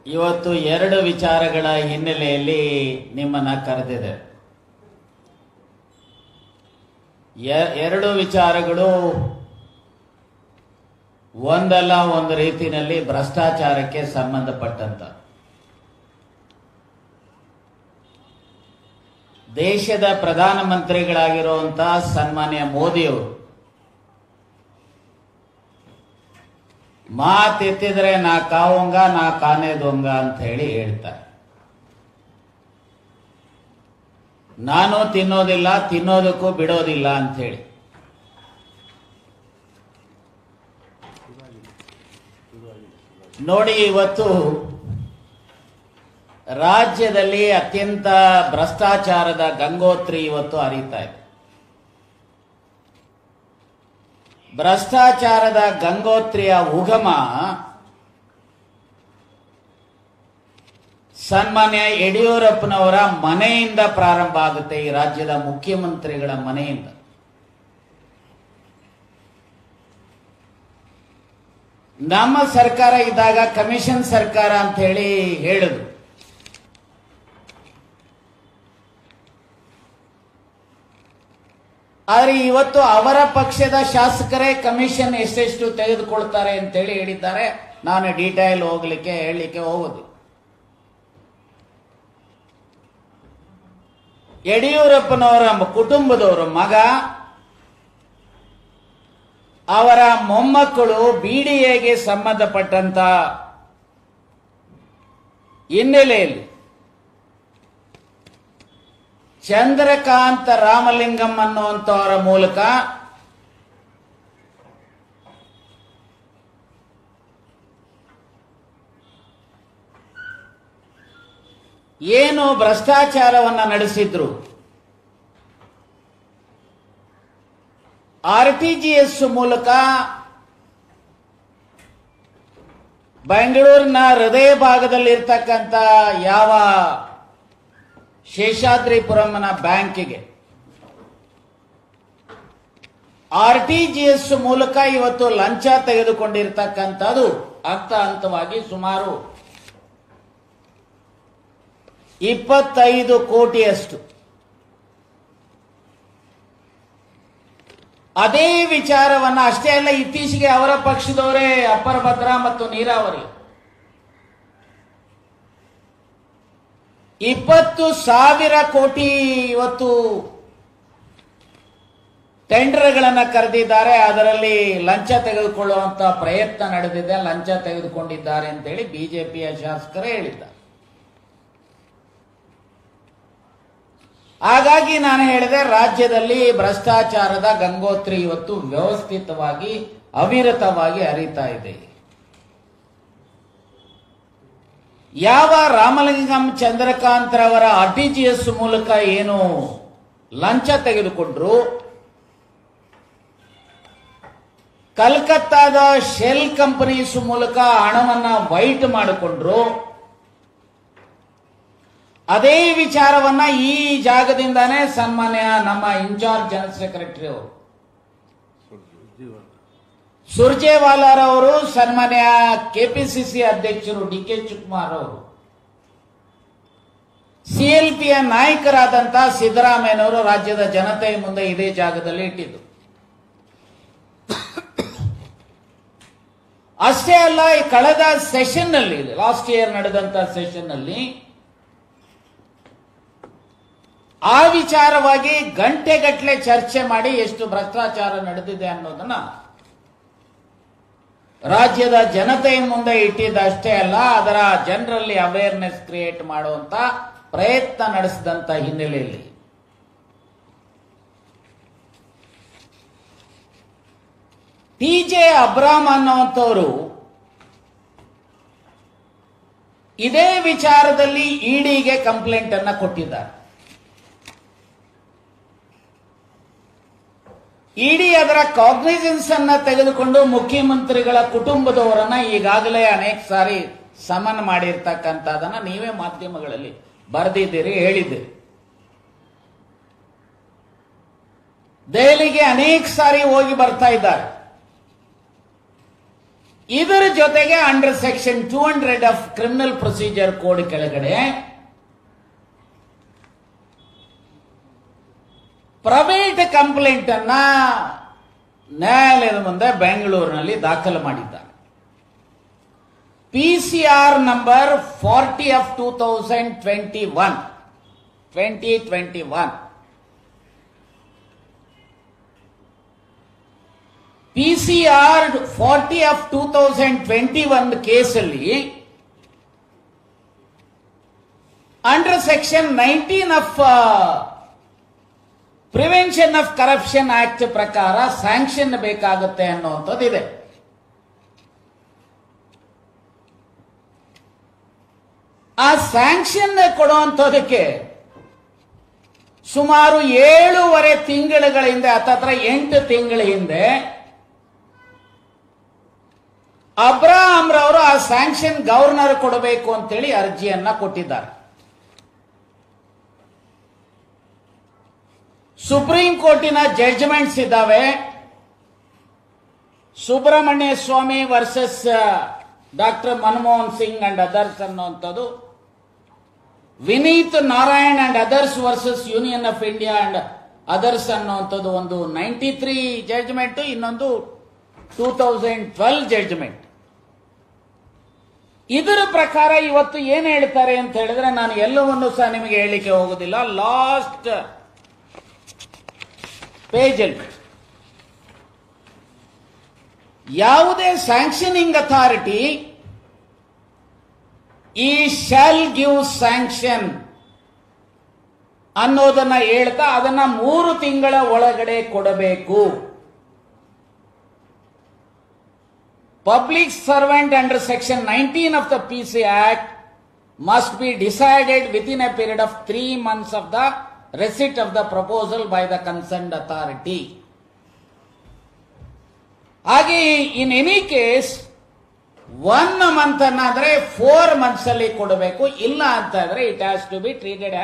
ಇವತ್ತು ಎರಡು ವಿಚಾರಗಳ ಹಿನ್ನೆಲೆಯಲ್ಲಿ ನಿಮ್ಮನ್ನ ಕರೆದಿದೆ ಎ- ಎರಡು ವಿಚಾರಗಳು ಒಂದಲ್ಲ ಒಂದು ರೀತಿಯಲ್ಲಿ ಭ್ರಷ್ಟಾಚಾರಕ್ಕೆ ಸಂಬಂಧಪಟ್ಟಂತ ದೇಶದ ಪ್ರಧಾನಮಂತ್ರಿಗಳಾಗಿರುವಂತಹ ಸನ್ಮಾನ್ಯ ಮೋದಿಯವರು ಮಾತೆತ್ತಿದ್ರೆ ನಾ ಕಾವಂಗ ನಾ ಕಾನೆ ದೊಂಗ ಅಂತ ಹೇಳಿ ಹೇಳ್ತಾರೆ ನಾನು ತಿನ್ನೋದಿಲ್ಲ ತಿನ್ನೋದಕ್ಕೂ ಬಿಡೋದಿಲ್ಲ ಅಂತ ಹೇಳಿ ನೋಡಿ ಇವತ್ತು ರಾಜ್ಯದಲ್ಲಿ ಅತ್ಯಂತ ಭ್ರಷ್ಟಾಚಾರದ ಗಂಗೋತ್ರಿ ಇವತ್ತು ಹರಿತಾ ಇದೆ ಭ್ರಷ್ಟಾಚಾರದ ಗಂಗೋತ್ರಿಯ ಉಗಮ ಸನ್ಮಾನ್ಯ ಯಡಿಯೂರಪ್ಪನವರ ಮನೆಯಿಂದ ಪ್ರಾರಂಭ ಆಗುತ್ತೆ ಈ ರಾಜ್ಯದ ಮುಖ್ಯಮಂತ್ರಿಗಳ ಮನೆಯಿಂದ ನಮ್ಮ ಸರ್ಕಾರ ಇದ್ದಾಗ ಕಮಿಷನ್ ಸರ್ಕಾರ ಅಂತ ಹೇಳಿ ಹೇಳಿದ್ರು ಆದ್ರೆ ಇವತ್ತು ಅವರ ಪಕ್ಷದ ಶಾಸಕರೇ ಕಮಿಷನ್ ಎಷ್ಟೆಷ್ಟು ತೆಗೆದುಕೊಳ್ತಾರೆ ಅಂತೇಳಿ ಹೇಳಿದ್ದಾರೆ ನಾನು ಡೀಟೇಲ್ ಹೋಗ್ಲಿಕ್ಕೆ ಹೇಳಲಿಕ್ಕೆ ಹೋಗುದು ಯಡಿಯೂರಪ್ಪನವರ ಕುಟುಂಬದವರು ಮಗ ಅವರ ಮೊಮ್ಮಕ್ಕಳು ಬಿಡಿಎಗೆ ಸಂಬಂಧಪಟ್ಟಂತ ಹಿನ್ನೆಲೆಯಲ್ಲಿ ಚಂದ್ರಕಾಂತ ರಾಮಲಿಂಗಂ ಅನ್ನುವಂಥವರ ಮೂಲಕ ಏನು ಭ್ರಷ್ಟಾಚಾರವನ್ನ ನಡೆಸಿದ್ರು ಆರ್ ಟಿ ಜಿ ಎಸ್ ಮೂಲಕ ಬೆಂಗಳೂರಿನ ಹೃದಯ ಭಾಗದಲ್ಲಿರ್ತಕ್ಕಂಥ ಯಾವ ಶೇಷಾದ್ರಿಪುರಂನ ಬ್ಯಾಂಕಿಗೆ ಆರ್ ಟಿ ಜಿ ಎಸ್ ಮೂಲಕ ಇವತ್ತು ಲಂಚ ತೆಗೆದುಕೊಂಡಿರ್ತಕ್ಕಂಥದ್ದು ಹಂತ ಹಂತವಾಗಿ ಸುಮಾರು ಇಪ್ಪತ್ತೈದು ಕೋಟಿಯಷ್ಟು ಅದೇ ವಿಚಾರವನ್ನ ಅಷ್ಟೇ ಅಲ್ಲ ಇತ್ತೀಚೆಗೆ ಅವರ ಪಕ್ಷದವರೇ ಅಪ್ಪರ ಭದ್ರಾ ಮತ್ತು ನೀರಾವರಿ ಇಪ್ಪತ್ತು ಸಾವಿರ ಕೋಟಿ ಇವತ್ತು ಟೆಂಡರ್ಗಳನ್ನ ಕರೆದಿದ್ದಾರೆ ಅದರಲ್ಲಿ ಲಂಚ ತೆಗೆದುಕೊಳ್ಳುವಂತ ಪ್ರಯತ್ನ ನಡೆದಿದೆ ಲಂಚ ತೆಗೆದುಕೊಂಡಿದ್ದಾರೆ ಅಂತೇಳಿ ಬಿಜೆಪಿಯ ಶಾಸಕರೇ ಹೇಳಿದ್ದಾರೆ ಹಾಗಾಗಿ ನಾನು ಹೇಳಿದೆ ರಾಜ್ಯದಲ್ಲಿ ಭ್ರಷ್ಟಾಚಾರದ ಗಂಗೋತ್ರಿ ಇವತ್ತು ವ್ಯವಸ್ಥಿತವಾಗಿ ಅವಿರತವಾಗಿ ಹರಿತಾ ಇದೆ ಯಾವ ರಾಮಲಿಂಗಂ ಚಂದ್ರಕಾಂತ್ರವರ ಆರ್ಟಿಜಿಎಸ್ ಮೂಲಕ ಏನು ಲಂಚ ತೆಗೆದುಕೊಂಡ್ರು ಕಲ್ಕತ್ತಾದ ಶೆಲ್ ಕಂಪನೀಸ್ ಮೂಲಕ ಹಣವನ್ನ ವೈಟ್ ಮಾಡಿಕೊಂಡ್ರು ಅದೇ ವಿಚಾರವನ್ನ ಈ ಜಾಗದಿಂದಾನೇ ಸನ್ಮಾನ್ಯ ನಮ್ಮ ಇನ್ಚಾರ್ಜ್ ಜನರಲ್ ಸೆಕ್ರೆಟರಿ ಅವರು ಸುರ್ಜೇವಾಲಾರವರು ಸನ್ಮಾನ್ಯ ಕೆಪಿಸಿಸಿ ಅಧ್ಯಕ್ಷರು ಡಿ ಕೆ ಶಿವಕುಮಾರ್ ಅವರು ಸಿಎಲ್ಪಿಯ ನಾಯಕರಾದಂತಹ ಸಿದ್ದರಾಮಯ್ಯನವರು ರಾಜ್ಯದ ಜನತೆಯ ಮುಂದೆ ಇದೇ ಜಾಗದಲ್ಲಿ ಇಟ್ಟಿದ್ದು ಅಷ್ಟೇ ಅಲ್ಲ ಈ ಕಳೆದ ಸೆಷನ್ ನಲ್ಲಿ ಲಾಸ್ಟ್ ಇಯರ್ ನಡೆದಂತ ಸೆಷನ್ ನಲ್ಲಿ ಆ ವಿಚಾರವಾಗಿ ಗಂಟೆಗಟ್ಟಲೆ ಚರ್ಚೆ ಮಾಡಿ ಎಷ್ಟು ಭ್ರಷ್ಟಾಚಾರ ನಡೆದಿದೆ ಅನ್ನೋದನ್ನ ರಾಜ್ಯದ ಜನತೆಯ ಮುಂದೆ ಇಟ್ಟಿದ್ದಷ್ಟೇ ಅಲ್ಲ ಅದರ ಜನರಲ್ಲಿ ಅವೇರ್ನೆಸ್ ಕ್ರಿಯೇಟ್ ಮಾಡುವಂತ ಪ್ರಯತ್ನ ನಡೆಸಿದಂತ ಹಿನ್ನೆಲೆಯಲ್ಲಿ ಟಿ ಜೆ ಅಬ್ರಾಮ್ ಅನ್ನುವಂಥವರು ಇದೇ ವಿಚಾರದಲ್ಲಿ ಇಡಿಗೆ ಕಂಪ್ಲೇಂಟ್ ಅನ್ನ ಕೊಟ್ಟಿದ್ದಾರೆ ಇಡಿ ಅದರ ಕಾಗ್ನಿಸೆನ್ಸ್ ಅನ್ನ ತೆಗೆದುಕೊಂಡು ಮುಖ್ಯಮಂತ್ರಿಗಳ ಕುಟುಂಬದವರನ್ನ ಈಗಾಗಲೇ ಅನೇಕ ಸಾರಿ ಸಮನ್ ಮಾಡಿರ್ತಕ್ಕಂಥದನ್ನ ನೀವೇ ಮಾಧ್ಯಮಗಳಲ್ಲಿ ಬರೆದಿದ್ದೀರಿ ಹೇಳಿದ್ದೀರಿ ದೆಹಲಿಗೆ ಅನೇಕ ಸಾರಿ ಹೋಗಿ ಬರ್ತಾ ಇದ್ದಾರೆ ಇದರ ಜೊತೆಗೆ under section two hundred of criminal procedure code ಕೆಳಗಡೆ ಪ್ರೈವೇಟ್ ಕಂಪ್ಲೇಂಟ್ ಅನ್ನ ನ್ಯಾಯಾಲಯದ ಮುಂದೆ ಬೆಂಗಳೂರಿನಲ್ಲಿ ದಾಖಲು ಮಾಡಿದ್ದಾರೆ PCR number forty of two thousand twenty one twenty twenty one PCR forty of two thousand twenty one ಕೇಸಲ್ಲಿ under section nineteen of prevention of corruption act ಪ್ರಕಾರ sanction ಬೇಕಾಗುತ್ತೆ ಅನ್ನುವಂಥದ್ದಿದೆ ಆ ಸ್ಯಾಂಕ್ಷನ್ ಕೊಡುವಂಥದಕ್ಕೆ ಸುಮಾರು ಏಳೂವರೆ ತಿಂಗಳುಗಳ ಹಿಂದೆ ಹತ್ತತ್ರ ಎಂಟು ತಿಂಗಳ ಹಿಂದೆ ಅಬ್ರಾಹಂ ರವರು ಆ ಸ್ಯಾಂಕ್ಷನ್ ಗವರ್ನರ್ ಕೊಡಬೇಕು ಅಂತೇಳಿ ಅರ್ಜಿಯನ್ನ ಕೊಟ್ಟಿದ್ದಾರೆ ಸುಪ್ರೀಂ ಕೋರ್ಟಿನ ಜಡ್ಜ್ಮೆಂಟ್ಸ್ ಇದ್ದಾವೆ Subramanya Swamy versus doctor Manmohan Singh and others ಅನ್ನುವಂಥದ್ದು Vineet Narayan and others versus union of India and others ಅನ್ನುವಂಥದ್ದು ಒಂದು ನೈಂಟಿ ತ್ರೀ ಜಡ್ಜ್ಮೆಂಟ್ ಇನ್ನೊಂದು ಟೂ ತೌಸಂಡ್ ಟ್ವೆಲ್ ಜಡ್ಜ್ಮೆಂಟ್ ಇದರ ಪ್ರಕಾರ ಇವತ್ತು ಏನ್ ಹೇಳ್ತಾರೆ ಅಂತ ಹೇಳಿದ್ರೆ ನಾನು ಎಲ್ಲವನ್ನೂ ಸಹ ನಿಮಗೆ ಹೇಳಲಿಕ್ಕೆ ಹೋಗುದಿಲ್ಲ ಲಾಸ್ಟ್ ಪೇಜಲ್ಲಿ ಯಾವುದೇ ಸ್ಯಾಂಕ್ಷನಿಂಗ್ ಅಥಾರಿಟಿ ಈ ಶಾಲ್ ಗಿವ್ ಸ್ಯಾಂಕ್ಷನ್ ಅನ್ನೋದನ್ನ ಹೇಳ್ತಾ ಅದನ್ನ ಮೂರು ತಿಂಗಳ ಒಳಗಡೆ ಕೊಡಬೇಕು public servant under section nineteen of the PC act must be decided within a period of three months of the receipt of the proposal by the concerned authority ಹಾಗೆ in any case one month ಅನ್ನಾದ್ರೆ four months ಅಲ್ಲಿ ಕೊಡಬೇಕು ಇಲ್ಲ ಅಂತ ಇದ್ರೆ it has to be treated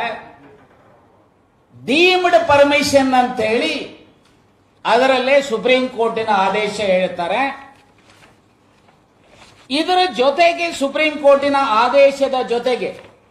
deemed permission ಅಂತ ಹೇಳಿ ಅದರಲ್ಲೇ ಸುಪ್ರೀಂ ಕೋರ್ಟಿನ ಆದೇಶ ಹೇಳ್ತಾರೆ ಇದರ ಜೊತೆಗೆ ಸುಪ್ರೀಂ ಕೋರ್ಟಿನ ಆದೇಶದ ಜೊತೆಗೆ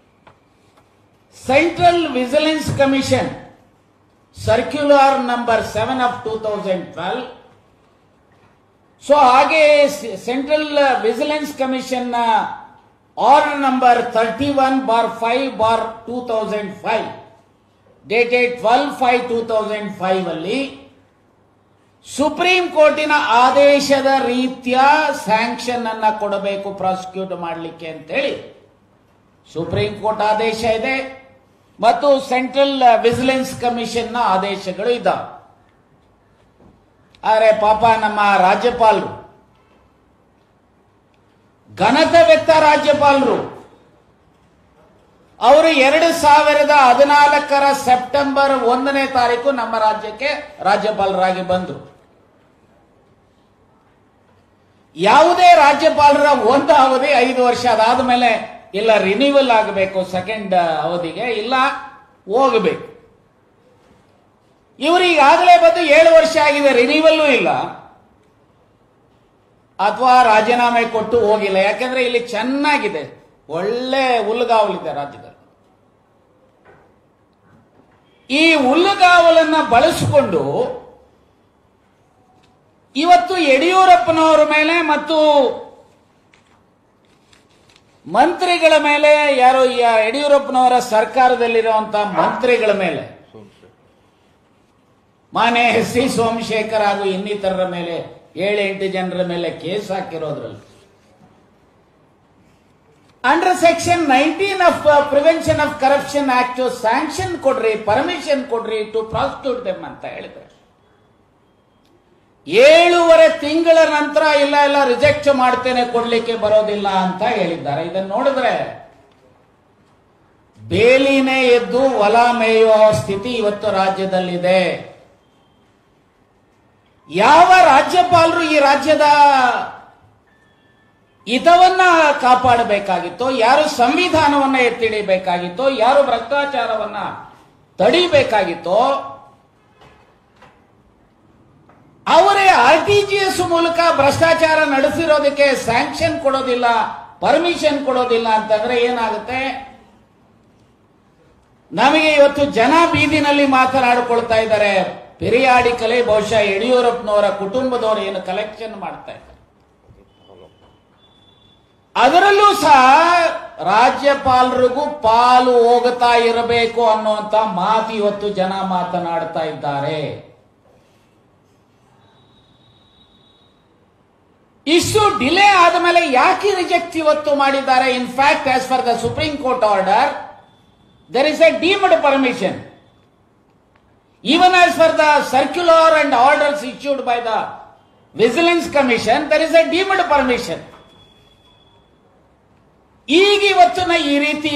central vigilance commission circular number seven of two thousand twelve so ಹಾಗೆ central vigilance commission order number thirty one bar five bar two thousand five dated twelve five two thousand five ಅಲ್ಲಿ supreme ಕೋರ್ಟಿನ ಆದೇಶದ ರೀತಿಯ sanction ಅನ್ನ ಕೊಡಬೇಕು prosecute ಮಾಡಲಿಕ್ಕೆ ಅಂತೇಳಿ supreme court ಆದೇಶ ಇದೆ ಮತ್ತು ಸೆಂಟ್ರಲ್ ವಿಜಿಲೆನ್ಸ್ ಕಮಿಷನ್ನ ಆದೇಶಗಳು ಇದ್ದಾವೆ ಆದರೆ ಪಾಪ ನಮ್ಮ ರಾಜ್ಯಪಾಲರು ಘನತೆವೆತ್ತ ರಾಜ್ಯಪಾಲರು ಅವರು ಎರಡು ಸಾವಿರದ ಹದಿನಾಲ್ಕರ ಸೆಪ್ಟೆಂಬರ್ ಒಂದನೇ ತಾರೀಕು ನಮ್ಮ ರಾಜ್ಯಕ್ಕೆ ರಾಜ್ಯಪಾಲರಾಗಿ ಬಂದರು ಯಾವುದೇ ರಾಜ್ಯಪಾಲರ ಒಂದು ಅವಧಿ ಐದು ವರ್ಷ ಅದಾದ ಮೇಲೆ ಇಲ್ಲ ರಿನ್ಯೂವಲ್ ಆಗಬೇಕು ಸೆಕೆಂಡ್ ಅವಧಿಗೆ ಇಲ್ಲ ಹೋಗಬೇಕು ಇವರು ಈಗಾಗಲೇ ಬಂದು ಏಳು ವರ್ಷ ಆಗಿದೆ ರಿನ್ಯೂವಲ್ಲೂ ಇಲ್ಲ ಅಥವಾ ರಾಜೀನಾಮೆ ಕೊಟ್ಟು ಹೋಗಿಲ್ಲ ಯಾಕಂದ್ರೆ ಇಲ್ಲಿ ಚೆನ್ನಾಗಿದೆ ಒಳ್ಳೆ ಹುಲ್ಲುಗಾವಲಿದೆ ರಾಜ್ಯದಲ್ಲಿ ಈ ಹುಲ್ಲುಗಾವಲನ್ನ ಬಳಸಿಕೊಂಡು ಇವತ್ತು ಯಡಿಯೂರಪ್ಪನವರ ಮೇಲೆ ಮತ್ತು ಮಂತ್ರಿಗಳ ಮೇಲೆ ಯಾರು ಈ ಯಡಿಯೂರಪ್ಪನವರ ಸರ್ಕಾರದಲ್ಲಿರುವಂತಹ ಮಂತ್ರಿಗಳ ಮೇಲೆ ಮಾನ್ಯ ಎಸ್ ಸಿ ಸೋಮಶೇಖರ್ ಹಾಗೂ ಇನ್ನಿತರರ ಮೇಲೆ ಏಳೆಂಟು ಜನರ ಮೇಲೆ ಕೇಸ್ ಹಾಕಿರೋದ್ರಲ್ಲಿ under section nineteen of prevention of corruption act sanction ಕೊಡ್ರಿ ಪರ್ಮಿಷನ್ ಕೊಡ್ರಿ ಟು ಪ್ರಾಸಿಕ್ಯೂಟ್ ದೆಮ್ ಅಂತ ಹೇಳಿದ್ರೆ ಏಳೂವರೆ ತಿಂಗಳ ನಂತರ ಇಲ್ಲ ಇಲ್ಲ ರಿಜೆಕ್ಟ್ ಮಾಡ್ತೇನೆ ಕೊಡ್ಲಿಕ್ಕೆ ಬರೋದಿಲ್ಲ ಅಂತ ಹೇಳಿದ್ದಾರೆ ಇದನ್ನು ನೋಡಿದ್ರೆ ಬೇಲಿನೇ ಎದ್ದು ಹೊಲ ಮೇಯುವ ಸ್ಥಿತಿ ಇವತ್ತು ರಾಜ್ಯದಲ್ಲಿದೆ ಯಾವ ರಾಜ್ಯಪಾಲರು ಈ ರಾಜ್ಯದ ಹಿತವನ್ನ ಕಾಪಾಡಬೇಕಾಗಿತ್ತೋ ಯಾರು ಸಂವಿಧಾನವನ್ನ ಎತ್ತಿಡಿಬೇಕಾಗಿತ್ತೋ ಯಾರು ಭ್ರಷ್ಟಾಚಾರವನ್ನ ತಡಿಬೇಕಾಗಿತ್ತೋ ಅವರೇ ಆರ್ ಟಿ ಜಿ ಎಸ್ ಮೂಲಕ ಭ್ರಷ್ಟಾಚಾರ ನಡೆಸಿರೋದಕ್ಕೆ ಸ್ಯಾಂಕ್ಷನ್ ಕೊಡೋದಿಲ್ಲ ಪರ್ಮಿಷನ್ ಕೊಡೋದಿಲ್ಲ ಅಂತಂದ್ರೆ ಏನಾಗುತ್ತೆ ನಮಗೆ ಇವತ್ತು ಜನ ಬೀದಿನಲ್ಲಿ ಮಾತನಾಡಿಕೊಳ್ತಾ ಇದ್ದಾರೆ ಪಿರಿಯಾಡಿಕಲಿ ಬಹುಶಃ ಯಡಿಯೂರಪ್ಪನವರ ಕುಟುಂಬದವರು ಏನು ಕಲೆಕ್ಷನ್ ಮಾಡ್ತಾ ಇದ್ದಾರೆ ಅದರಲ್ಲೂ ಸಹ ರಾಜ್ಯಪಾಲರಿಗೂ ಪಾಲು ಹೋಗುತ್ತಾ ಇರಬೇಕು ಅನ್ನುವಂತ ಮಾತು ಇವತ್ತು ಜನ ಮಾತನಾಡ್ತಾ ಇದ್ದಾರೆ ಇಷ್ಟು ಡಿಲೇ ಆದಮೇಲೆ ಯಾಕೆ ರಿಜೆಕ್ಟ್ ಇವತ್ತು ಮಾಡಿದ್ದಾರೆ in fact as for the supreme court order there is a deemed permission. Even as for the circular and orders issued by the Vigilance Commission, there is a deemed permission. ಈಗ ಇವತ್ತಿನ ಈ ರೀತಿ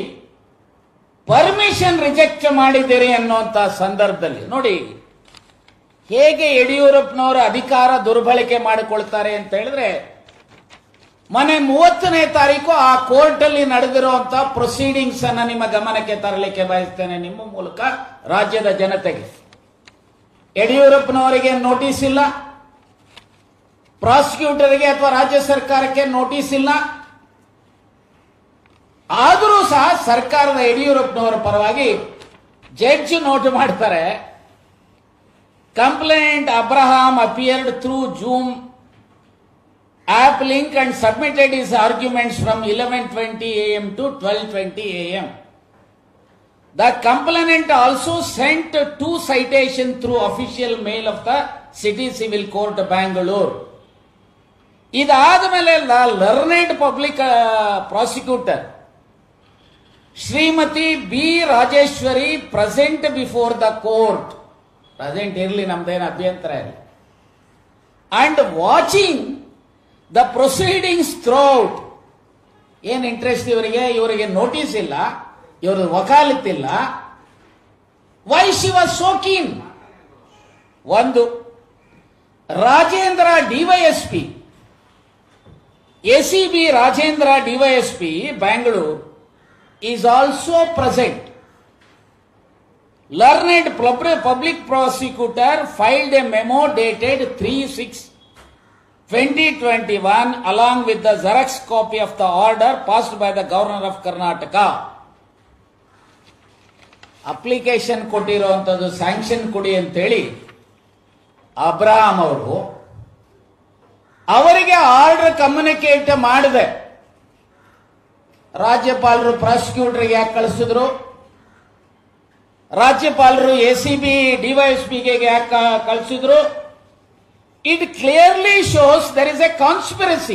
permission reject ಮಾಡಿದ್ದೀರಿ ಅನ್ನುವಂತ ಸಂದರ್ಭದಲ್ಲಿ ನೋಡಿ ಹೇಗೆ ಯಡಿಯೂರಪ್ಪನವರ ಅಧಿಕಾರ ದುರ್ಬಳಕೆ ಮಾಡಿಕೊಳ್ತಾರೆ ಅಂತ ಹೇಳಿದ್ರೆ ಮನೆ ಮೂವತ್ತನೇ ತಾರೀಕು ಆ ಕೋರ್ಟ್ ಅಲ್ಲಿ ನಡೆದಿರುವಂತ ಪ್ರೊಸೀಡಿಂಗ್ಸ್ ಅನ್ನ ನಿಮ್ಮ ಗಮನಕ್ಕೆ ತರಲಿಕ್ಕೆ ಬಯಸ್ತೇನೆ ನಿಮ್ಮ ಮೂಲಕ ರಾಜ್ಯದ ಜನತೆಗೆ ಯಡಿಯೂರಪ್ಪನವರಿಗೆ ನೋಟಿಸ್ ಇಲ್ಲ ಪ್ರಾಸಿಕ್ಯೂಟರ್ಗೆ ಅಥವಾ ರಾಜ್ಯ ಸರ್ಕಾರಕ್ಕೆ ನೋಟಿಸ್ ಇಲ್ಲ ಆದರೂ ಸಹ ಸರ್ಕಾರದ ಯಡಿಯೂರಪ್ಪನವರ ಪರವಾಗಿ ಜಡ್ಜ್ ನೋಟ್ ಮಾಡ್ತಾರೆ complaint Abraham appeared through Zoom app link and submitted his arguments from 11:20 a.m. to 12:20 a.m. The complainant also sent two citation through official mail of the City Civil Court Bangalore. ಇದಾದ ಮೇಲೆ learned public prosecutor Shrimati B Rajeshwari present before the court present ಇರಲಿ ನಮ್ದೇನು ಅಭ್ಯಂತರ ಇಲ್ಲ and watching the proceedings throughout ಏನ್ interest ಇವರಿಗೆ ಇವರಿಗೆ notice ಇಲ್ಲ ಇವರು ವಕಾಲತ್ತಿಲ್ಲ ವೈ ಶಿವ ಸೋಕೀನ್ ಒಂದು Rajendra DYSP ACB Rajendra DYSP Bangalore is also present learned public prosecutor filed a memo dated three six 2021 along with the Xerox copy of the order passed by the Governor of Karnataka. Application ಕೊಟ್ಟಿರುವಂಥದ್ದು sanction ಕೊಡಿ ಅಂತೇಳಿ Abraham ಅವರು ಅವರಿಗೆ order communicate ಮಾಡಿದೆ ರಾಜ್ಯಪಾಲರು ಪ್ರಾಸಿಕ್ಯೂಟರ್ಗೆ ಯಾಕೆ ಕಳಿಸಿದ್ರು ರಾಜ್ಯಪಾಲರು ಎ ಸಿ ಬಿ ಡಿವೈಎಸ್ಪಿಗೆ ಯಾಕೆ ಕಳಿಸಿದ್ರು it clearly shows there is a conspiracy.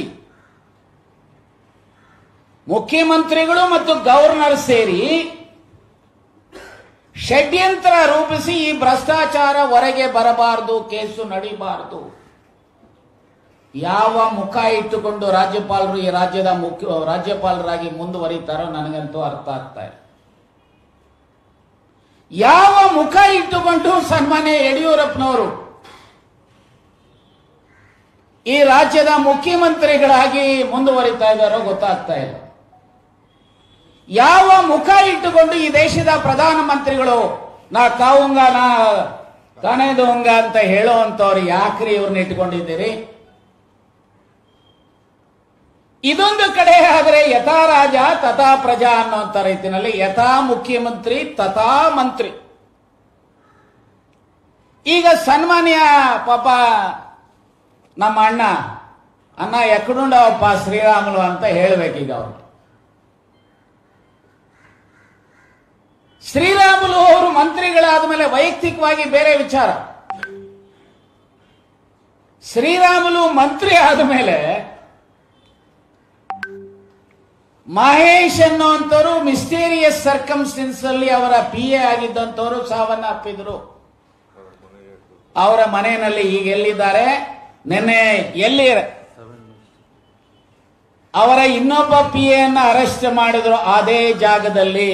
ಮುಖ್ಯಮಂತ್ರಿಗಳು ಮತ್ತು ಗವರ್ನರ್ ಸೇರಿ ಷಡ್ಯಂತ್ರ ರೂಪಿಸಿ ಈ ಭ್ರಷ್ಟಾಚಾರ ಹೊರಗೆ ಬರಬಾರದು ಕೇಸು ನಡೀಬಾರದು ಯಾವ ಮುಖ ಇಟ್ಟುಕೊಂಡು ರಾಜ್ಯಪಾಲರು ಈ ರಾಜ್ಯದ ಮುಖ್ಯ ರಾಜ್ಯಪಾಲರಾಗಿ ಮುಂದುವರಿತಾರೋ ನನಗಂತೂ ಅರ್ಥ ಆಗ್ತಾ ಇದೆ ಯಾವ ಮುಖ ಇಟ್ಟುಕೊಂಡು ಸನ್ಮಾನ್ಯ ಯಡಿಯೂರಪ್ಪನವರು ಈ ರಾಜ್ಯದ ಮುಖ್ಯಮಂತ್ರಿಗಳಾಗಿ ಮುಂದುವರಿತಾ ಇದ್ದಾರೋ ಗೊತ್ತಾಗ್ತಾ ಇಲ್ಲ ಯಾವ ಮುಖ ಇಟ್ಟುಕೊಂಡು ಈ ದೇಶದ ಪ್ರಧಾನಮಂತ್ರಿಗಳು ನಾ ಕಾವುಂಗ ನಾ ಕಣೆದೋಂಗ ಅಂತ ಹೇಳುವಂತವ್ರು ಯಾಕ್ರಿ ಇವ್ರನ್ನ ಇಟ್ಕೊಂಡಿದ್ದೀರಿ ಇದೊಂದು ಕಡೆ ಆದರೆ ಯಥಾ ರಾಜ ತಥಾ ಪ್ರಜಾ ಅನ್ನುವಂತ ರೀತಿಯಲ್ಲಿ ಯಥಾ ಮುಖ್ಯಮಂತ್ರಿ ತಥಾ ಮಂತ್ರಿ ಈಗ ಸನ್ಮಾನ್ಯ ಪಾಪ ನಮ್ಮ ಅಣ್ಣ ಅಣ್ಣ ಎಕ್ಕಡುಂಡವಪ್ಪ ಶ್ರೀರಾಮುಲು ಅಂತ ಹೇಳ್ಬೇಕೀಗ ಅವರು ಶ್ರೀರಾಮುಲು ಅವರು ಮಂತ್ರಿಗಳಾದ ಮೇಲೆ ವೈಯಕ್ತಿಕವಾಗಿ ಬೇರೆ ವಿಚಾರ ಶ್ರೀರಾಮುಲು ಮಂತ್ರಿ ಆದ ಮೇಲೆ ಮಹೇಶ್ ಅನ್ನುವಂಥವ್ರು ಮಿಸ್ಟೀರಿಯಸ್ ಸರ್ಕಮ್ಸ್ಟೆನ್ಸ್ ಅಲ್ಲಿ ಅವರ ಪಿ ಎ ಆಗಿದ್ದಂಥವರು ಸಾವನ್ನ ಅಪ್ಪಿದ್ರು ಅವರ ಮನೆಯಲ್ಲಿ ಈಗ ಎಲ್ಲಿದ್ದಾರೆ ನಿನ್ನೆ ಎಲ್ಲಿ ಅವರ ಇನ್ನೊಬ್ಬ ಪಿ ಎನ್ನ ಅರೆಸ್ಟ್ ಮಾಡಿದ್ರು ಅದೇ ಜಾಗದಲ್ಲಿ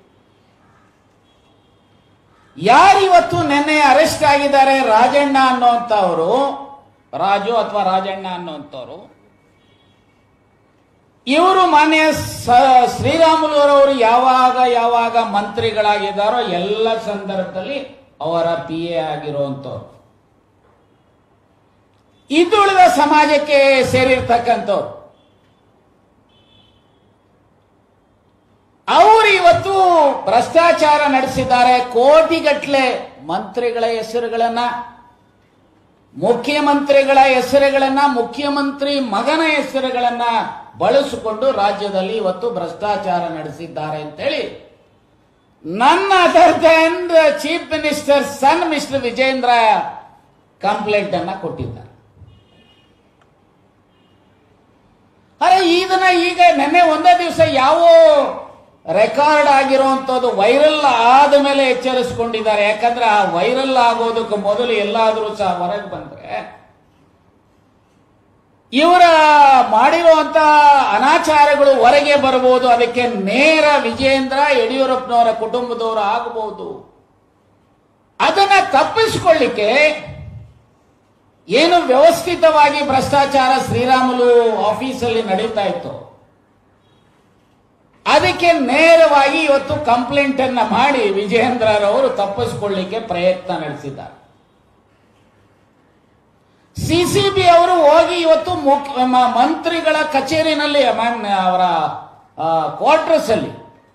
ಯಾರಿವತ್ತು ನಿನ್ನೆ ಅರೆಸ್ಟ್ ಆಗಿದ್ದಾರೆ ರಾಜಣ್ಣ ಅನ್ನುವಂಥವರು ರಾಜು ಅಥವಾ ರಾಜಣ್ಣ ಅನ್ನುವಂಥವ್ರು ಇವರು ಮಾನ್ಯ ಸ- ಶ್ರೀರಾಮುಲುರವರು ಯಾವಾಗ ಯಾವಾಗ ಮಂತ್ರಿಗಳಾಗಿದ್ದಾರೋ ಎಲ್ಲ ಸಂದರ್ಭದಲ್ಲಿ ಅವರ ಪಿ ಎ ಆಗಿರುವಂಥವ್ರು ಹಿಂದುಳಿದ ಸಮಾಜಕ್ಕೆ ಸೇರಿರ್ತಕ್ಕಂಥವ್ರು ಅವರು ಇವತ್ತು ಭ್ರಷ್ಟಾಚಾರ ನಡೆಸಿದ್ದಾರೆ ಕೋಟಿಗಟ್ಟಲೆ ಮಂತ್ರಿಗಳ ಹೆಸರುಗಳನ್ನ ಮುಖ್ಯಮಂತ್ರಿಗಳ ಹೆಸರುಗಳನ್ನ ಮುಖ್ಯಮಂತ್ರಿ ಮಗನ ಹೆಸರುಗಳನ್ನ ಬಳಸಿಕೊಂಡು ರಾಜ್ಯದಲ್ಲಿ ಇವತ್ತು ಭ್ರಷ್ಟಾಚಾರ ನಡೆಸಿದ್ದಾರೆ ಅಂತೇಳಿ ನನ್ನ other than chief minister son mister Vijendra complaint ಅನ್ನ ಕೊಟ್ಟಿದ್ದಾರೆ ಅರೆ ಇದನ್ನ ಈಗ ನಿನ್ನೆ ಒಂದೇ ದಿವಸ ಯಾವ ರೆಕಾರ್ಡ್ ಆಗಿರುವಂತದ್ದು ವೈರಲ್ ಆದ ಮೇಲೆ ಎಚ್ಚರಿಸಿಕೊಂಡಿದ್ದಾರೆ ಯಾಕಂದ್ರೆ ಆ ವೈರಲ್ ಆಗೋದಕ್ಕೆ ಮೊದಲು ಎಲ್ಲಾದ್ರೂ ಸಹ ಹೊರಗೆ ಬಂದ್ರೆ ಇವರ ಮಾಡಿರುವಂತ ಅನಾಚಾರಗಳು ಹೊರಗೆ ಬರಬಹುದು ಅದಕ್ಕೆ ನೇರ ವಿಜೇಂದ್ರ ಯಡಿಯೂರಪ್ಪನವರ ಕುಟುಂಬದವರು ಆಗಬಹುದು ಅದನ್ನ ತಪ್ಪಿಸಿಕೊಳ್ಳಿಕ್ಕೆ ಏನು ವ್ಯವಸ್ಥಿತವಾಗಿ ಭ್ರಷ್ಟಾಚಾರ ಶ್ರೀರಾಮುಲು ಆಫೀಸಲ್ಲಿ ನಡೀತಾ ಇತ್ತು ಅದಕ್ಕೆ ನೇರವಾಗಿ ಇವತ್ತು ಕಂಪ್ಲೇಂಟ್ ಅನ್ನ ಮಾಡಿ ವಿಜಯೇಂದ್ರರವರು ತಪ್ಪಿಸಿಕೊಳ್ಳಿಕ್ಕೆ ಪ್ರಯತ್ನ ನಡೆಸಿದ್ದಾರೆ ಸಿಸಿಬಿ ಅವರು ಹೋಗಿ ಇವತ್ತು ಮುಖ್ಯ ಮ- ಮಂತ್ರಿಗಳ ಕಚೇರಿನಲ್ಲಿ ಮ್ಯಾಮ್ ಅವರ ಕ್ವಾರ್ಟರ್ಸ್ ಅಲ್ಲಿ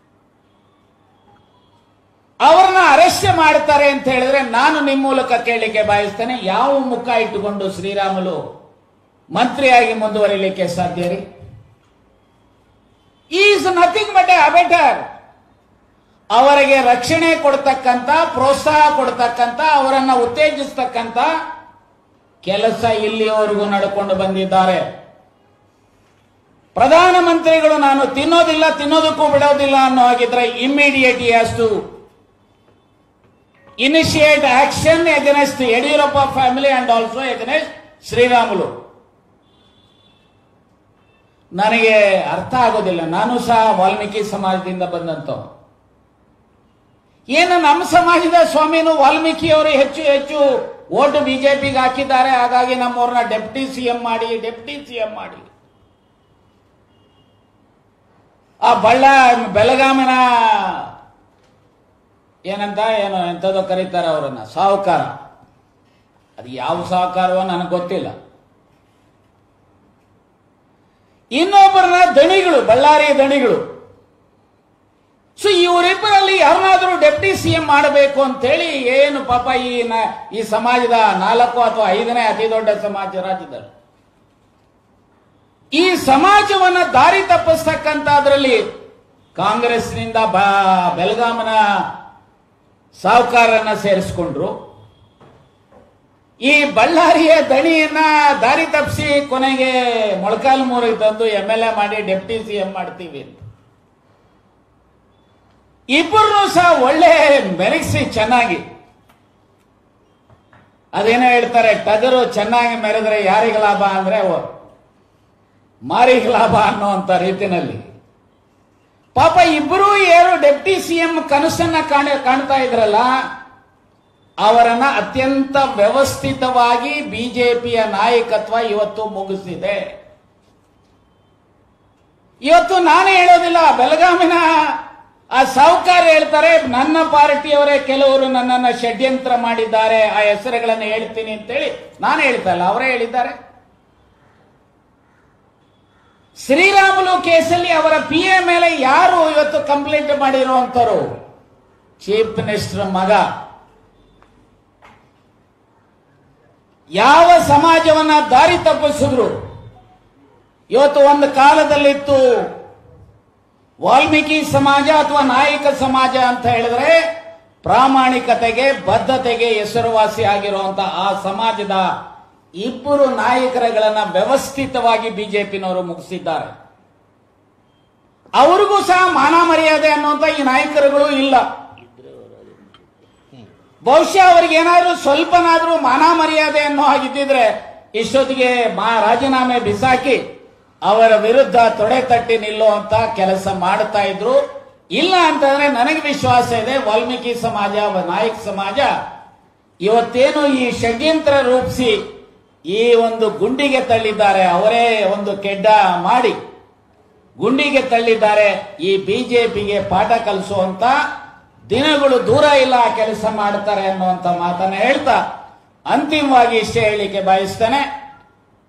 ಅವರನ್ನ ಅರೆಸ್ಟ್ ಮಾಡ್ತಾರೆ ಅಂತ ಹೇಳಿದ್ರೆ ನಾನು ನಿಮ್ಮ ಮೂಲಕ ಕೇಳಲಿಕ್ಕೆ ಬಯಸ್ತೇನೆ ಯಾವ ಮುಖ ಇಟ್ಟುಕೊಂಡು ಶ್ರೀರಾಮುಲು ಮಂತ್ರಿಯಾಗಿ ಮುಂದುವರಿಲಿಕ್ಕೆ ಸಾಧ್ಯ ರೀ is nothing but a abettor ಅವರಿಗೆ ರಕ್ಷಣೆ ಕೊಡ್ತಕ್ಕಂತ ಪ್ರೋತ್ಸಾಹ ಕೊಡ್ತಕ್ಕಂತ ಅವರನ್ನ ಉತ್ತೇಜಿಸ್ತಕ್ಕಂತ ಕೆಲಸ ಇಲ್ಲಿಯವರೆಗೂ ನಡ್ಕೊಂಡು ಬಂದಿದ್ದಾರೆ ಪ್ರಧಾನಮಂತ್ರಿಗಳು ನಾನು ತಿನ್ನೋದಿಲ್ಲ ತಿನ್ನೋದಕ್ಕೂ ಬಿಡೋದಿಲ್ಲ ಅನ್ನೋ ಹಾಗಿದ್ರೆ immediate has to initiate action against Yediyurappa family and also against Sriramulu ನನಗೆ ಅರ್ಥ ಆಗೋದಿಲ್ಲ ನಾನು ಸಹ ವಾಲ್ಮೀಕಿ ಸಮಾಜದಿಂದ ಬಂದಂತ ಏನು ನಮ್ಮ ಸಮಾಜದ ಸ್ವಾಮಿನು ವಾಲ್ಮೀಕಿಯವರು ಹೆಚ್ಚು ಹೆಚ್ಚು ಓಟು ಬಿಜೆಪಿಗೆ ಹಾಕಿದ್ದಾರೆ ಹಾಗಾಗಿ ನಮ್ಮವ್ರನ್ನ ಡೆಪ್ಟಿ ಸಿಎಂ ಮಾಡಿ ಡೆಪ್ಟಿ ಸಿಎಂ ಮಾಡಿ ಆ ಬಳ್ಳ ಬೆಳಗಾಮಿನ ಏನಂತ ಏನೋ ಎಂಥದೋ ಕರೀತಾರೆ ಅವರನ್ನ ಸಾಹುಕಾರ ಅದು ಯಾವ ಸಾಹುಕಾರವೋ ನನಗೆ ಗೊತ್ತಿಲ್ಲ ಇನ್ನೊಬ್ಬರನ್ನ ದಣಿಗಳು ಬಳ್ಳಾರಿ ದಣಿಗಳು ಸೊ ಇವರಿಬ್ಬರಲ್ಲಿ ಯಾರನ್ನಾದ್ರೂ ಡೆಪ್ಟಿ ಸಿಎಂ ಮಾಡಬೇಕು ಅಂತೇಳಿ ಏನು ಪಾಪ ಈ ನ- ಈ ಸಮಾಜದ ನಾಲ್ಕು ಅಥವಾ ಐದನೇ ಅತಿ ದೊಡ್ಡ ಸಮಾಜ ರಾಜ್ಯದಲ್ಲಿ ಈ ಸಮಾಜವನ್ನ ದಾರಿ ತಪ್ಪಿಸ್ತಕ್ಕಂಥದ್ರಲ್ಲಿ ಕಾಂಗ್ರೆಸ್ನಿಂದ ಬ- ಬೆಳಗಾಮನ ಸಾಹುಕಾರನ್ನ ಸೇರಿಸ್ಕೊಂಡ್ರು ಈ ಬಳ್ಳಾರಿಯ ದಣಿಯನ್ನ ದಾರಿ ತಪ್ಪಿಸಿ ಕೊನೆಗೆ ಮೊಳಕಾಲ್ಮೂರಿಗೆ ತಂದು ಎಂ ಎಲ್ ಎ ಮಾಡಿ ಡೆಪ್ಟಿ ಸಿಎಂ ಮಾಡ್ತೀವಿ ಅಂತ ಇಬ್ಬರು ಸಹ ಒಳ್ಳೆ ಮೆರೆಸಿ ಚೆನ್ನಾಗಿ ಅದೇನೋ ಹೇಳ್ತಾರೆ ಟಗರು ಚೆನ್ನಾಗಿ ಮೆರೆದ್ರೆ ಯಾರಿಗೆ ಲಾಭ ಅಂದ್ರೆ ಓ- ಮಾರಿಗೆ ಲಾಭ ಅನ್ನುವಂತ ರೀತಿನಲ್ಲಿ ಪಾಪ ಇಬ್ಬರೂ ಏನು ಡೆಪ್ಟಿ ಸಿಎಂ ಕನಸನ್ನ ಕಾಣ ಕಾಣ್ತಾ ಇದ್ರಲ್ಲ ಅವರನ್ನ ಅತ್ಯಂತ ವ್ಯವಸ್ಥಿತವಾಗಿ ಬಿಜೆಪಿಯ ನಾಯಕತ್ವ ಇವತ್ತು ಮುಗಿಸಿದೆ ಇವತ್ತು ನಾನೇ ಹೇಳೋದಿಲ್ಲ ಬೆಳಗಾವಿನ ಆ ಸಾಹುಕಾರ ಹೇಳ್ತಾರೆ ನನ್ನ ಪಾರ್ಟಿಯವರೇ ಕೆಲವರು ನನ್ನನ್ನ ಷಡ್ಯಂತ್ರ ಮಾಡಿದ್ದಾರೆ ಆ ಹೆಸರುಗಳನ್ನು ಹೇಳ್ತೀನಿ ಅಂತೇಳಿ ನಾನು ಹೇಳ್ತಾ ಇಲ್ಲ ಅವರೇ ಹೇಳಿದ್ದಾರೆ ಶ್ರೀರಾಮುಲು ಕೇಸಲ್ಲಿ ಅವರ ಪಿ ಎ ಮೇಲೆ ಯಾರು ಇವತ್ತು ಕಂಪ್ಲೇಂಟ್ ಮಾಡಿರುವಂತರು ಚೀಫ್ ಮಿನಿಸ್ಟರ್ ಮಗ ಯಾವ ಸಮಾಜವನ್ನ ದಾರಿ ತಪ್ಪಿಸಿದ್ರು ಇವತ್ತು ಒಂದು ಕಾಲದಲ್ಲಿತ್ತು ವಾಲ್ಮೀಕಿ ಸಮಾಜ ಅಥವಾ ನಾಯಕ ಸಮಾಜ ಅಂತ ಹೇಳಿದ್ರೆ ಪ್ರಾಮಾಣಿಕತೆಗೆ ಬದ್ಧತೆಗೆ ಹೆಸರುವಾಸಿ ಆಗಿರುವಂತಹ ಆ ಸಮಾಜದ ಇಬ್ಬರು ನಾಯಕರುಗಳನ್ನ ವ್ಯವಸ್ಥಿತವಾಗಿ ಬಿಜೆಪಿನವರು ಮುಗಿಸಿದ್ದಾರೆ ಅವ್ರಿಗೂ ಸಹ ಮಾನ ಮರ್ಯಾದೆ ಅನ್ನುವಂತ ಈ ನಾಯಕರುಗಳು ಇಲ್ಲ ಬಹುಶಃ ಅವ್ರಿಗೆ ಏನಾದ್ರೂ ಸ್ವಲ್ಪನಾದ್ರೂ ಮಾನ ಮರ್ಯಾದೆ ಅನ್ನೋ ಹಾಗಿದ್ದಿದ್ರೆ ಇಷ್ಟೊತ್ತಿಗೆ ಮಾ ರಾಜೀನಾಮೆ ಬಿಸಾಕಿ ಅವರ ವಿರುದ್ಧ ತೊಡೆ ತಟ್ಟಿ ನಿಲ್ಲುವಂತ ಕೆಲಸ ಮಾಡ್ತಾ ಇದ್ರು ಇಲ್ಲ ಅಂತಂದ್ರೆ ನನಗೆ ವಿಶ್ವಾಸ ಇದೆ ವಾಲ್ಮೀಕಿ ಸಮಾಜ ವ- ನಾಯಕ ಸಮಾಜ ಇವತ್ತೇನು ಈ ಷಡ್ಯಂತ್ರ ರೂಪಿಸಿ ಈ ಒಂದು ಗುಂಡಿಗೆ ತಳ್ಳಿದ್ದಾರೆ ಅವರೇ ಒಂದು ಕೆಡ್ಡ ಮಾಡಿ ಗುಂಡಿಗೆ ತಳ್ಳಿದ್ದಾರೆ ಈ ಬಿಜೆಪಿಗೆ ಪಾಠ ಕಲಿಸುವಂತ ದಿನಗಳು ದೂರ ಇಲ್ಲ ಆ ಕೆಲಸ ಮಾಡ್ತಾರೆ ಅನ್ನುವಂತ ಮಾತನ್ನ ಹೇಳ್ತಾ ಅಂತಿಮವಾಗಿ ಇಷ್ಟೇ ಹೇಳಲಿಕ್ಕೆ ಬಯಸ್ತೇನೆ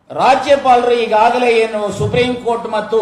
ರಾಜ್ಯಪಾಲರು ಈಗಾಗಲೇ ಏನು ಸುಪ್ರೀಂ ಕೋರ್ಟ್ ಮತ್ತು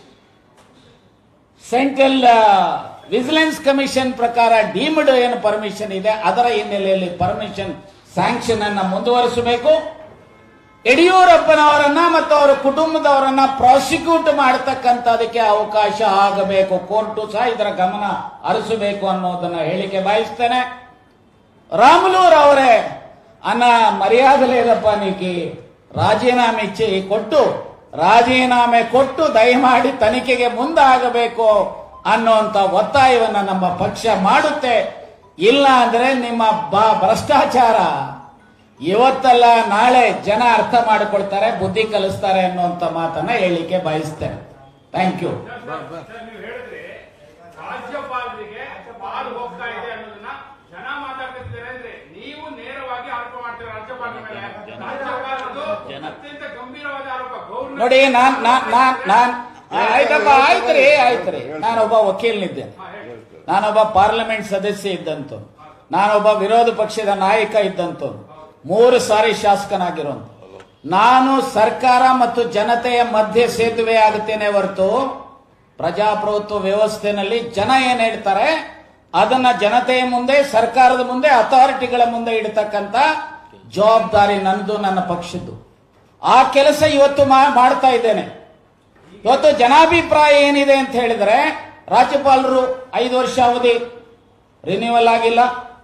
ಸೆಂಟ್ರಲ್ ವಿಜಿಲೆನ್ಸ್ ಕಮಿಷನ್ ಪ್ರಕಾರ ಡೀಮ್ಡ್ ಏನು ಪರ್ಮಿಷನ್ ಇದೆ ಅದರ ಹಿನ್ನೆಲೆಯಲ್ಲಿ ಪರ್ಮಿಷನ್ ಸ್ಯಾಂಕ್ಷನ್ ಅನ್ನ ಮುಂದುವರಿಸಬೇಕು ಯಡಿಯೂರಪ್ಪನವರನ್ನ ಮತ್ತು ಅವರ ಕುಟುಂಬದವರನ್ನ ಪ್ರಾಸಿಕ್ಯೂಟ್ ಮಾಡತಕ್ಕಂಥದಕ್ಕೆ ಅವಕಾಶ ಆಗಬೇಕು ಕೋರ್ಟು ಸಹ ಇದರ ಗಮನ ಹರಿಸಬೇಕು ಅನ್ನೋದನ್ನ ಹೇಳಿಕೆ ಬಯಸ್ತೇನೆ ರಾಮುಲೂರ್ ಅವರೇ ಅನ್ನ ಮರ್ಯಾದೆ లేదಪ್ಪ ನೀಕಿ ರಾಜೀನಾಮೆ ಇಚ್ಛೆ ಕೊಟ್ಟು ರಾಜೀನಾಮೆ ಕೊಟ್ಟು ದಯಮಾಡಿ ತನಿಖೆಗೆ ಮುಂದಾಗಬೇಕು ಅನ್ನುವಂತ ಒತ್ತಾಯವನ್ನ ನಮ್ಮ ಪಕ್ಷ ಮಾಡುತ್ತೆ ಇಲ್ಲ ಅಂದ್ರೆ ನಿಮ್ಮ ಬ- ಭ್ರಷ್ಟಾಚಾರ ಇವತ್ತಲ್ಲ ನಾಳೆ ಜನ ಅರ್ಥ ಮಾಡಿಕೊಳ್ತಾರೆ ಬುದ್ಧಿ ಕಲಿಸ್ತಾರೆ ಅನ್ನುವಂತ ಮಾತನ್ನ ಹೇಳಿಕೆ ಬಯಸ್ತೇನೆ ಥ್ಯಾಂಕ್ ಯು ಸರ್ ನೀವು ಹೇಳಿದ್ರಿ ರಾಜ್ಯಪಾಲರಿಗೆ ಪಾಲು ಹೋಗ್ತಾ ಇದೆ ಅನ್ನೋದನ್ನ ಜನ ಮಾತಾಡ್ತಿದ್ದಾರೆ ಅಂದ್ರೆ ನೀವು ನೇರವಾಗಿ ಆರೋಪ ಮಾಡ್ತೀರ ರಾಜ್ಯಪಾಲರ ಮೇಲೆ ರಾಜ್ಯಪಾಲರದು ಅತ್ಯಂತ ಗಂಭೀರವಾದ ಆರೋಪ ಗೌರ್ಮೆಂಟ್ ನೋಡಿ ನಾನ್ ನಾನ್ ನಾನ್ ನಾನ್ ಆಯ್ತಪ್ಪ ಆಯ್ತ್ರಿ ಆಯ್ತ್ರಿ ನಾನೊಬ್ಬ ವಕೀಲನಿದ್ದೇನೆ ನಾನೊಬ್ಬ ಪಾರ್ಲಿಮೆಂಟ್ ಸದಸ್ಯ ಇದ್ದಂತು ನಾನೊಬ್ಬ ವಿರೋಧ ಪಕ್ಷದ ನಾಯಕ ಇದ್ದಂತು ಮೂರು ಸಾರಿ ಶಾಸಕನಾಗಿರೋನು ನಾನು ಸರ್ಕಾರ ಮತ್ತು ಜನತೆಯ ಮಧ್ಯೆ ಸೇತುವೆ ಆಗುತ್ತೇನೆ ಹೊರತು ಪ್ರಜಾಪ್ರಭುತ್ವ ವ್ಯವಸ್ಥೆನಲ್ಲಿ ಜನ ಏನ್ ಹೇಳ್ತಾರೆ ಅದನ್ನ ಜನತೆಯ ಮುಂದೆ ಸರ್ಕಾರದ ಮುಂದೆ ಅಥಾರಿಟಿಗಳ ಮುಂದೆ ಇಡತಕ್ಕಂತ ಜವಾಬ್ದಾರಿ ನಂದು ನನ್ನ ಪಕ್ಷದ್ದು ಆ ಕೆಲಸ ಇವತ್ತು ಮಾ- ಮಾಡ್ತಾ ಇದ್ದೇನೆ ಇವತ್ತು ಜನಾಭಿಪ್ರಾಯ ಏನಿದೆ ಅಂತ ಹೇಳಿದ್ರೆ ರಾಜ್ಯಪಾಲರು ಐದು ವರ್ಷ ಅವಧಿ ರಿನ್ಯೂವಲ್ ಆಗಿಲ್ಲ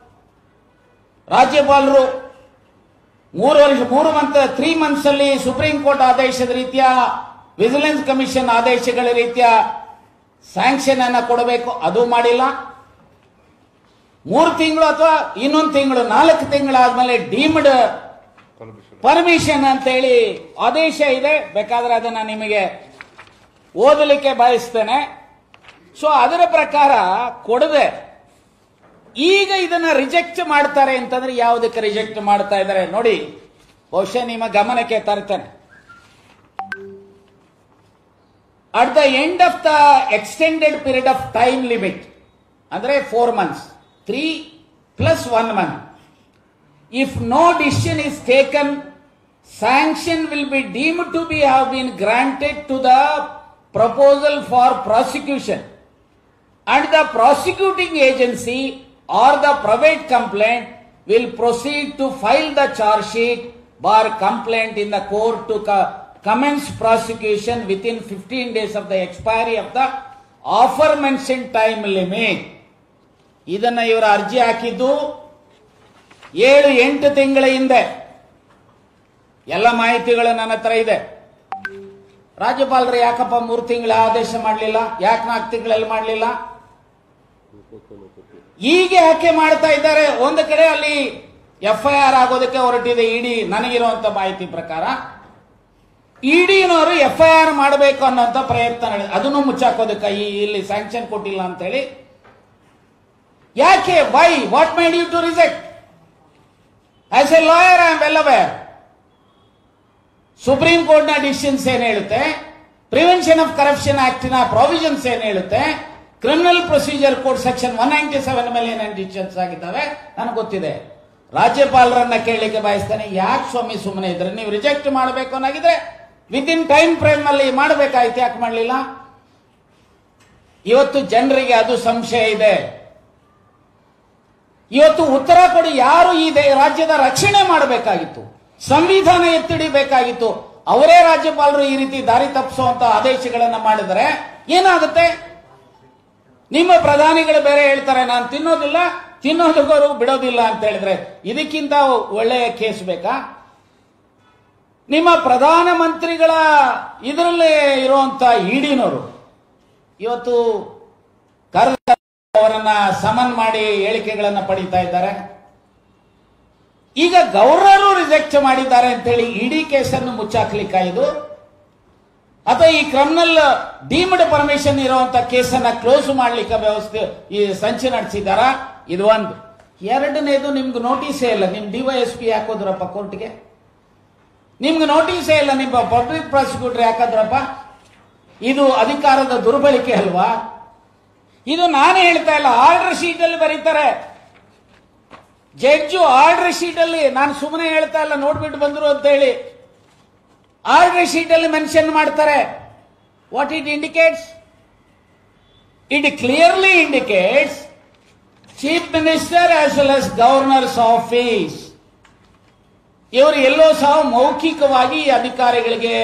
ರಾಜ್ಯಪಾಲರು ಮೂರು ವರ್ಷ ಮೂರು ಮಂತ್ ತ್ರೀ ಮಂತ್ಸ್ ಅಲ್ಲಿ ಸುಪ್ರೀಂ ಕೋರ್ಟ್ ಆದೇಶದ ರೀತಿಯ ವಿಜಿಲೆನ್ಸ್ ಕಮಿಷನ್ ಆದೇಶಗಳ ರೀತಿಯ ಸ್ಯಾಂಕ್ಷನ್ ಅನ್ನ ಕೊಡಬೇಕು ಅದು ಮಾಡಿಲ್ಲ ಮೂರು ತಿಂಗಳು ಅಥವಾ ಇನ್ನೊಂದು ತಿಂಗಳು ನಾಲ್ಕು ತಿಂಗಳಾದ್ಮೇಲೆ ಡೀಮ್ಡ್ ಪರ್ಮಿಷನ್ ಅಂತೇಳಿ ಆದೇಶ ಇದೆ ಬೇಕಾದ್ರೆ ಅದನ್ನ ನಿಮಗೆ ಓದಲಿಕ್ಕೆ ಬಯಸ್ತೇನೆ ಸೊ ಅದರ ಪ್ರಕಾರ ಕೊಡದೆ ಈಗ ಇದನ್ನ ರಿಜೆಕ್ಟ್ ಮಾಡ್ತಾರೆ ಅಂತಂದ್ರೆ ಯಾವುದಕ್ಕೆ ರಿಜೆಕ್ಟ್ ಮಾಡ್ತಾ ಇದ್ದಾರೆ ನೋಡಿ ಬಹುಶಃ ನಿಮ್ಮ ಗಮನಕ್ಕೆ ತರ್ತೇನೆ at the end of the extended period of time limit ಅಂದ್ರೆ four months three plus one month if no decision is taken, sanction will be deemed to be have been granted to the proposal for prosecution. And the prosecuting agency or the private complaint will proceed to file the charge sheet bar complaint in the court to co- commence prosecution within 15 days of the expiry of the aforementioned time limit. ಇದನ್ನ ಇವರ ಅರ್ಜಿ ಹಾಕಿದ್ದು ಏಳು ಎಂಟು ತಿಂಗಳ ಹಿಂದೆ ಎಲ್ಲ ಮಾಹಿತಿಗಳು ನನ್ನ ಹತ್ರ ಇದೆ ರಾಜ್ಯಪಾಲರು ಯಾಕಪ್ಪ ಮೂರು ತಿಂಗಳ ಆದೇಶ ಮಾಡಲಿಲ್ಲ ಯಾಕೆ ನಾಲ್ಕು ತಿಂಗಳಲ್ಲಿ ಮಾಡಲಿಲ್ಲ ಈಗ ಯಾಕೆ ಮಾಡ್ತಾ ಇದ್ದಾರೆ ಒಂದು ಕಡೆ ಅಲ್ಲಿ ಎಫ್ ಐ ಆರ್ ಆಗೋದಕ್ಕೆ ಹೊರಟಿದೆ ಇಡಿ ನನಗಿರುವಂತ ಮಾಹಿತಿ ಪ್ರಕಾರ ಇಡಿನವರು ಎಫ್ ಐ ಆರ್ ಮಾಡಬೇಕು ಅನ್ನೋಂಥ ಪ್ರಯತ್ನ ನಡೆದಿದೆ ಅದನ್ನು ಮುಚ್ಚಾಕೋದಕ್ಕೆ ಈ ಇಲ್ಲಿ ಸ್ಯಾಂಕ್ಷನ್ ಕೊಟ್ಟಿಲ್ಲ ಅಂತ ಹೇಳಿ ಯಾಕೆ why what made you to reject as a lawyer I am well aware supreme court ನ ಡಿಸಿಷನ್ಸ್ ಏನ್ ಹೇಳುತ್ತೆ ಪ್ರಿವೆನ್ಷನ್ ಆಫ್ ಕರಪ್ಷನ್ ಆಕ್ಟ್ ನ ಪ್ರಾವಿಷನ್ಸ್ ಏನ್ ಹೇಳುತ್ತೆ criminal procedure code section one ninety seven ಮೇಲೆ ಏನೇನು ಡಿಸಿಷನ್ಸ್ ಆಗಿದ್ದಾವೆ ನನಗೆ ಗೊತ್ತಿದೆ ರಾಜ್ಯಪಾಲರನ್ನ ಕೇಳಲಿಕ್ಕೆ ಬಯಸ್ತೇನೆ ಯಾಕೆ ಸ್ವಾಮಿ ಸುಮ್ಮನೆ ಇದ್ರೆ ನೀವು ರಿಜೆಕ್ಟ್ ಮಾಡಬೇಕು ಅನ್ನೋಗಿದ್ರೆ ವಿತ್ ಇನ್ ಟೈಮ್ ಫ್ರೇಮ್ ಅಲ್ಲಿ ಮಾಡಬೇಕಾಯ್ತು ಯಾಕೆ ಮಾಡಲಿಲ್ಲ ಇವತ್ತು ಜನರಿಗೆ ಅದು ಸಂಶಯ ಇದೆ ಇವತ್ತು ಉತ್ತರ ಕೊಡಿ ಯಾರು ಈ ದೇ- ರಾಜ್ಯದ ರಕ್ಷಣೆ ಮಾಡಬೇಕಾಗಿತ್ತು ಸಂವಿಧಾನ ಎತ್ತಿಡಿಬೇಕಾಗಿತ್ತು ಅವರೇ ರಾಜ್ಯಪಾಲರು ಈ ರೀತಿ ದಾರಿ ತಪ್ಪಿಸುವಂತ ಆದೇಶಗಳನ್ನ ಮಾಡಿದರೆ ಏನಾಗುತ್ತೆ ನಿಮ್ಮ ಪ್ರಧಾನಿಗಳು ಬೇರೆ ಹೇಳ್ತಾರೆ ನಾನು ತಿನ್ನೋದಿಲ್ಲ ತಿನ್ನೋದಕ್ಕವರು ಬಿಡೋದಿಲ್ಲ ಅಂತ ಹೇಳಿದ್ರೆ ಇದಕ್ಕಿಂತ ಒಳ್ಳೆಯ ಕೇಸ್ ಬೇಕಾ ನಿಮ್ಮ ಪ್ರಧಾನ ಮಂತ್ರಿಗಳ ಇದರಲ್ಲೇ ಇರುವಂತ ಇಡಿನವರು ಇವತ್ತು ಕರೆದ ಅವರನ್ನ ಸಮನ್ ಮಾಡಿ ಹೇಳಿಕೆಗಳನ್ನ ಪಡಿತಾ ಇದ್ದಾರೆ ಈಗ ಗೌರವರು ರಿಜೆಕ್ಟ್ ಮಾಡಿದ್ದಾರೆ ಅಂತೇಳಿ ಇಡೀ ಕೇಸನ್ನು ಮುಚ್ಚಾಕ್ಲಿಕ್ಕಾಯ್ದು ಅಥವಾ ಈ ಕ್ರಿಮಿನಲ್ ಡೀಮ್ಡ್ ಪರ್ಮಿಷನ್ ಇರುವಂತ ಕೇಸನ್ನ ಕ್ಲೋಸ್ ಮಾಡ್ಲಿಕ್ಕೆ ವ್ಯವಸ್ಥೆ ಈ ಸಂಚು ನಡೆಸಿದಾರ ಇದು ಒಂದು ಎರಡನೇದು ನಿಮ್ಗೆ ನೋಟಿಸೇ ಇಲ್ಲ ನಿಮ್ ಡಿವೈಎಸ್ಪಿ ಹಾಕೋದ್ರಪ್ಪ ಕೋರ್ಟ್ಗೆ ನಿಮ್ಗೆ ನೋಟಿಸೇ ಇಲ್ಲ ನಿಮ್ಮ ಪಬ್ಲಿಕ್ ಪ್ರಾಸಿಕ್ಯೂಟರ್ ಯಾಕಂದ್ರಪ್ಪ ಇದು ಅಧಿಕಾರದ ದುರ್ಬಳಕೆ ಅಲ್ವಾ ಇದು ನಾನು ಹೇಳ್ತಾ ಇಲ್ಲ ಆರ್ಡರ್ ಶೀಟ್ ಅಲ್ಲಿ ಬರೀತಾರೆ ಜಡ್ಜು ಆರ್ಡರ್ ಶೀಟ್ ಅಲ್ಲಿ ನಾನು ಸುಮ್ಮನೆ ಹೇಳ್ತಾ ಇಲ್ಲ ನೋಡ್ಬಿಟ್ಟು ಬಂದ್ರು ಅಂತ ಹೇಳಿ ಆರ್ಡರ್ ಶೀಟ್ ಅಲ್ಲಿ ಮೆನ್ಷನ್ ಮಾಡ್ತಾರೆ what it indicates it clearly indicates chief minister as well as governor's office ಇವರು ಎಲ್ಲೋ ಸಹ ಮೌಖಿಕವಾಗಿ ಈ ಅಧಿಕಾರಿಗಳಿಗೆ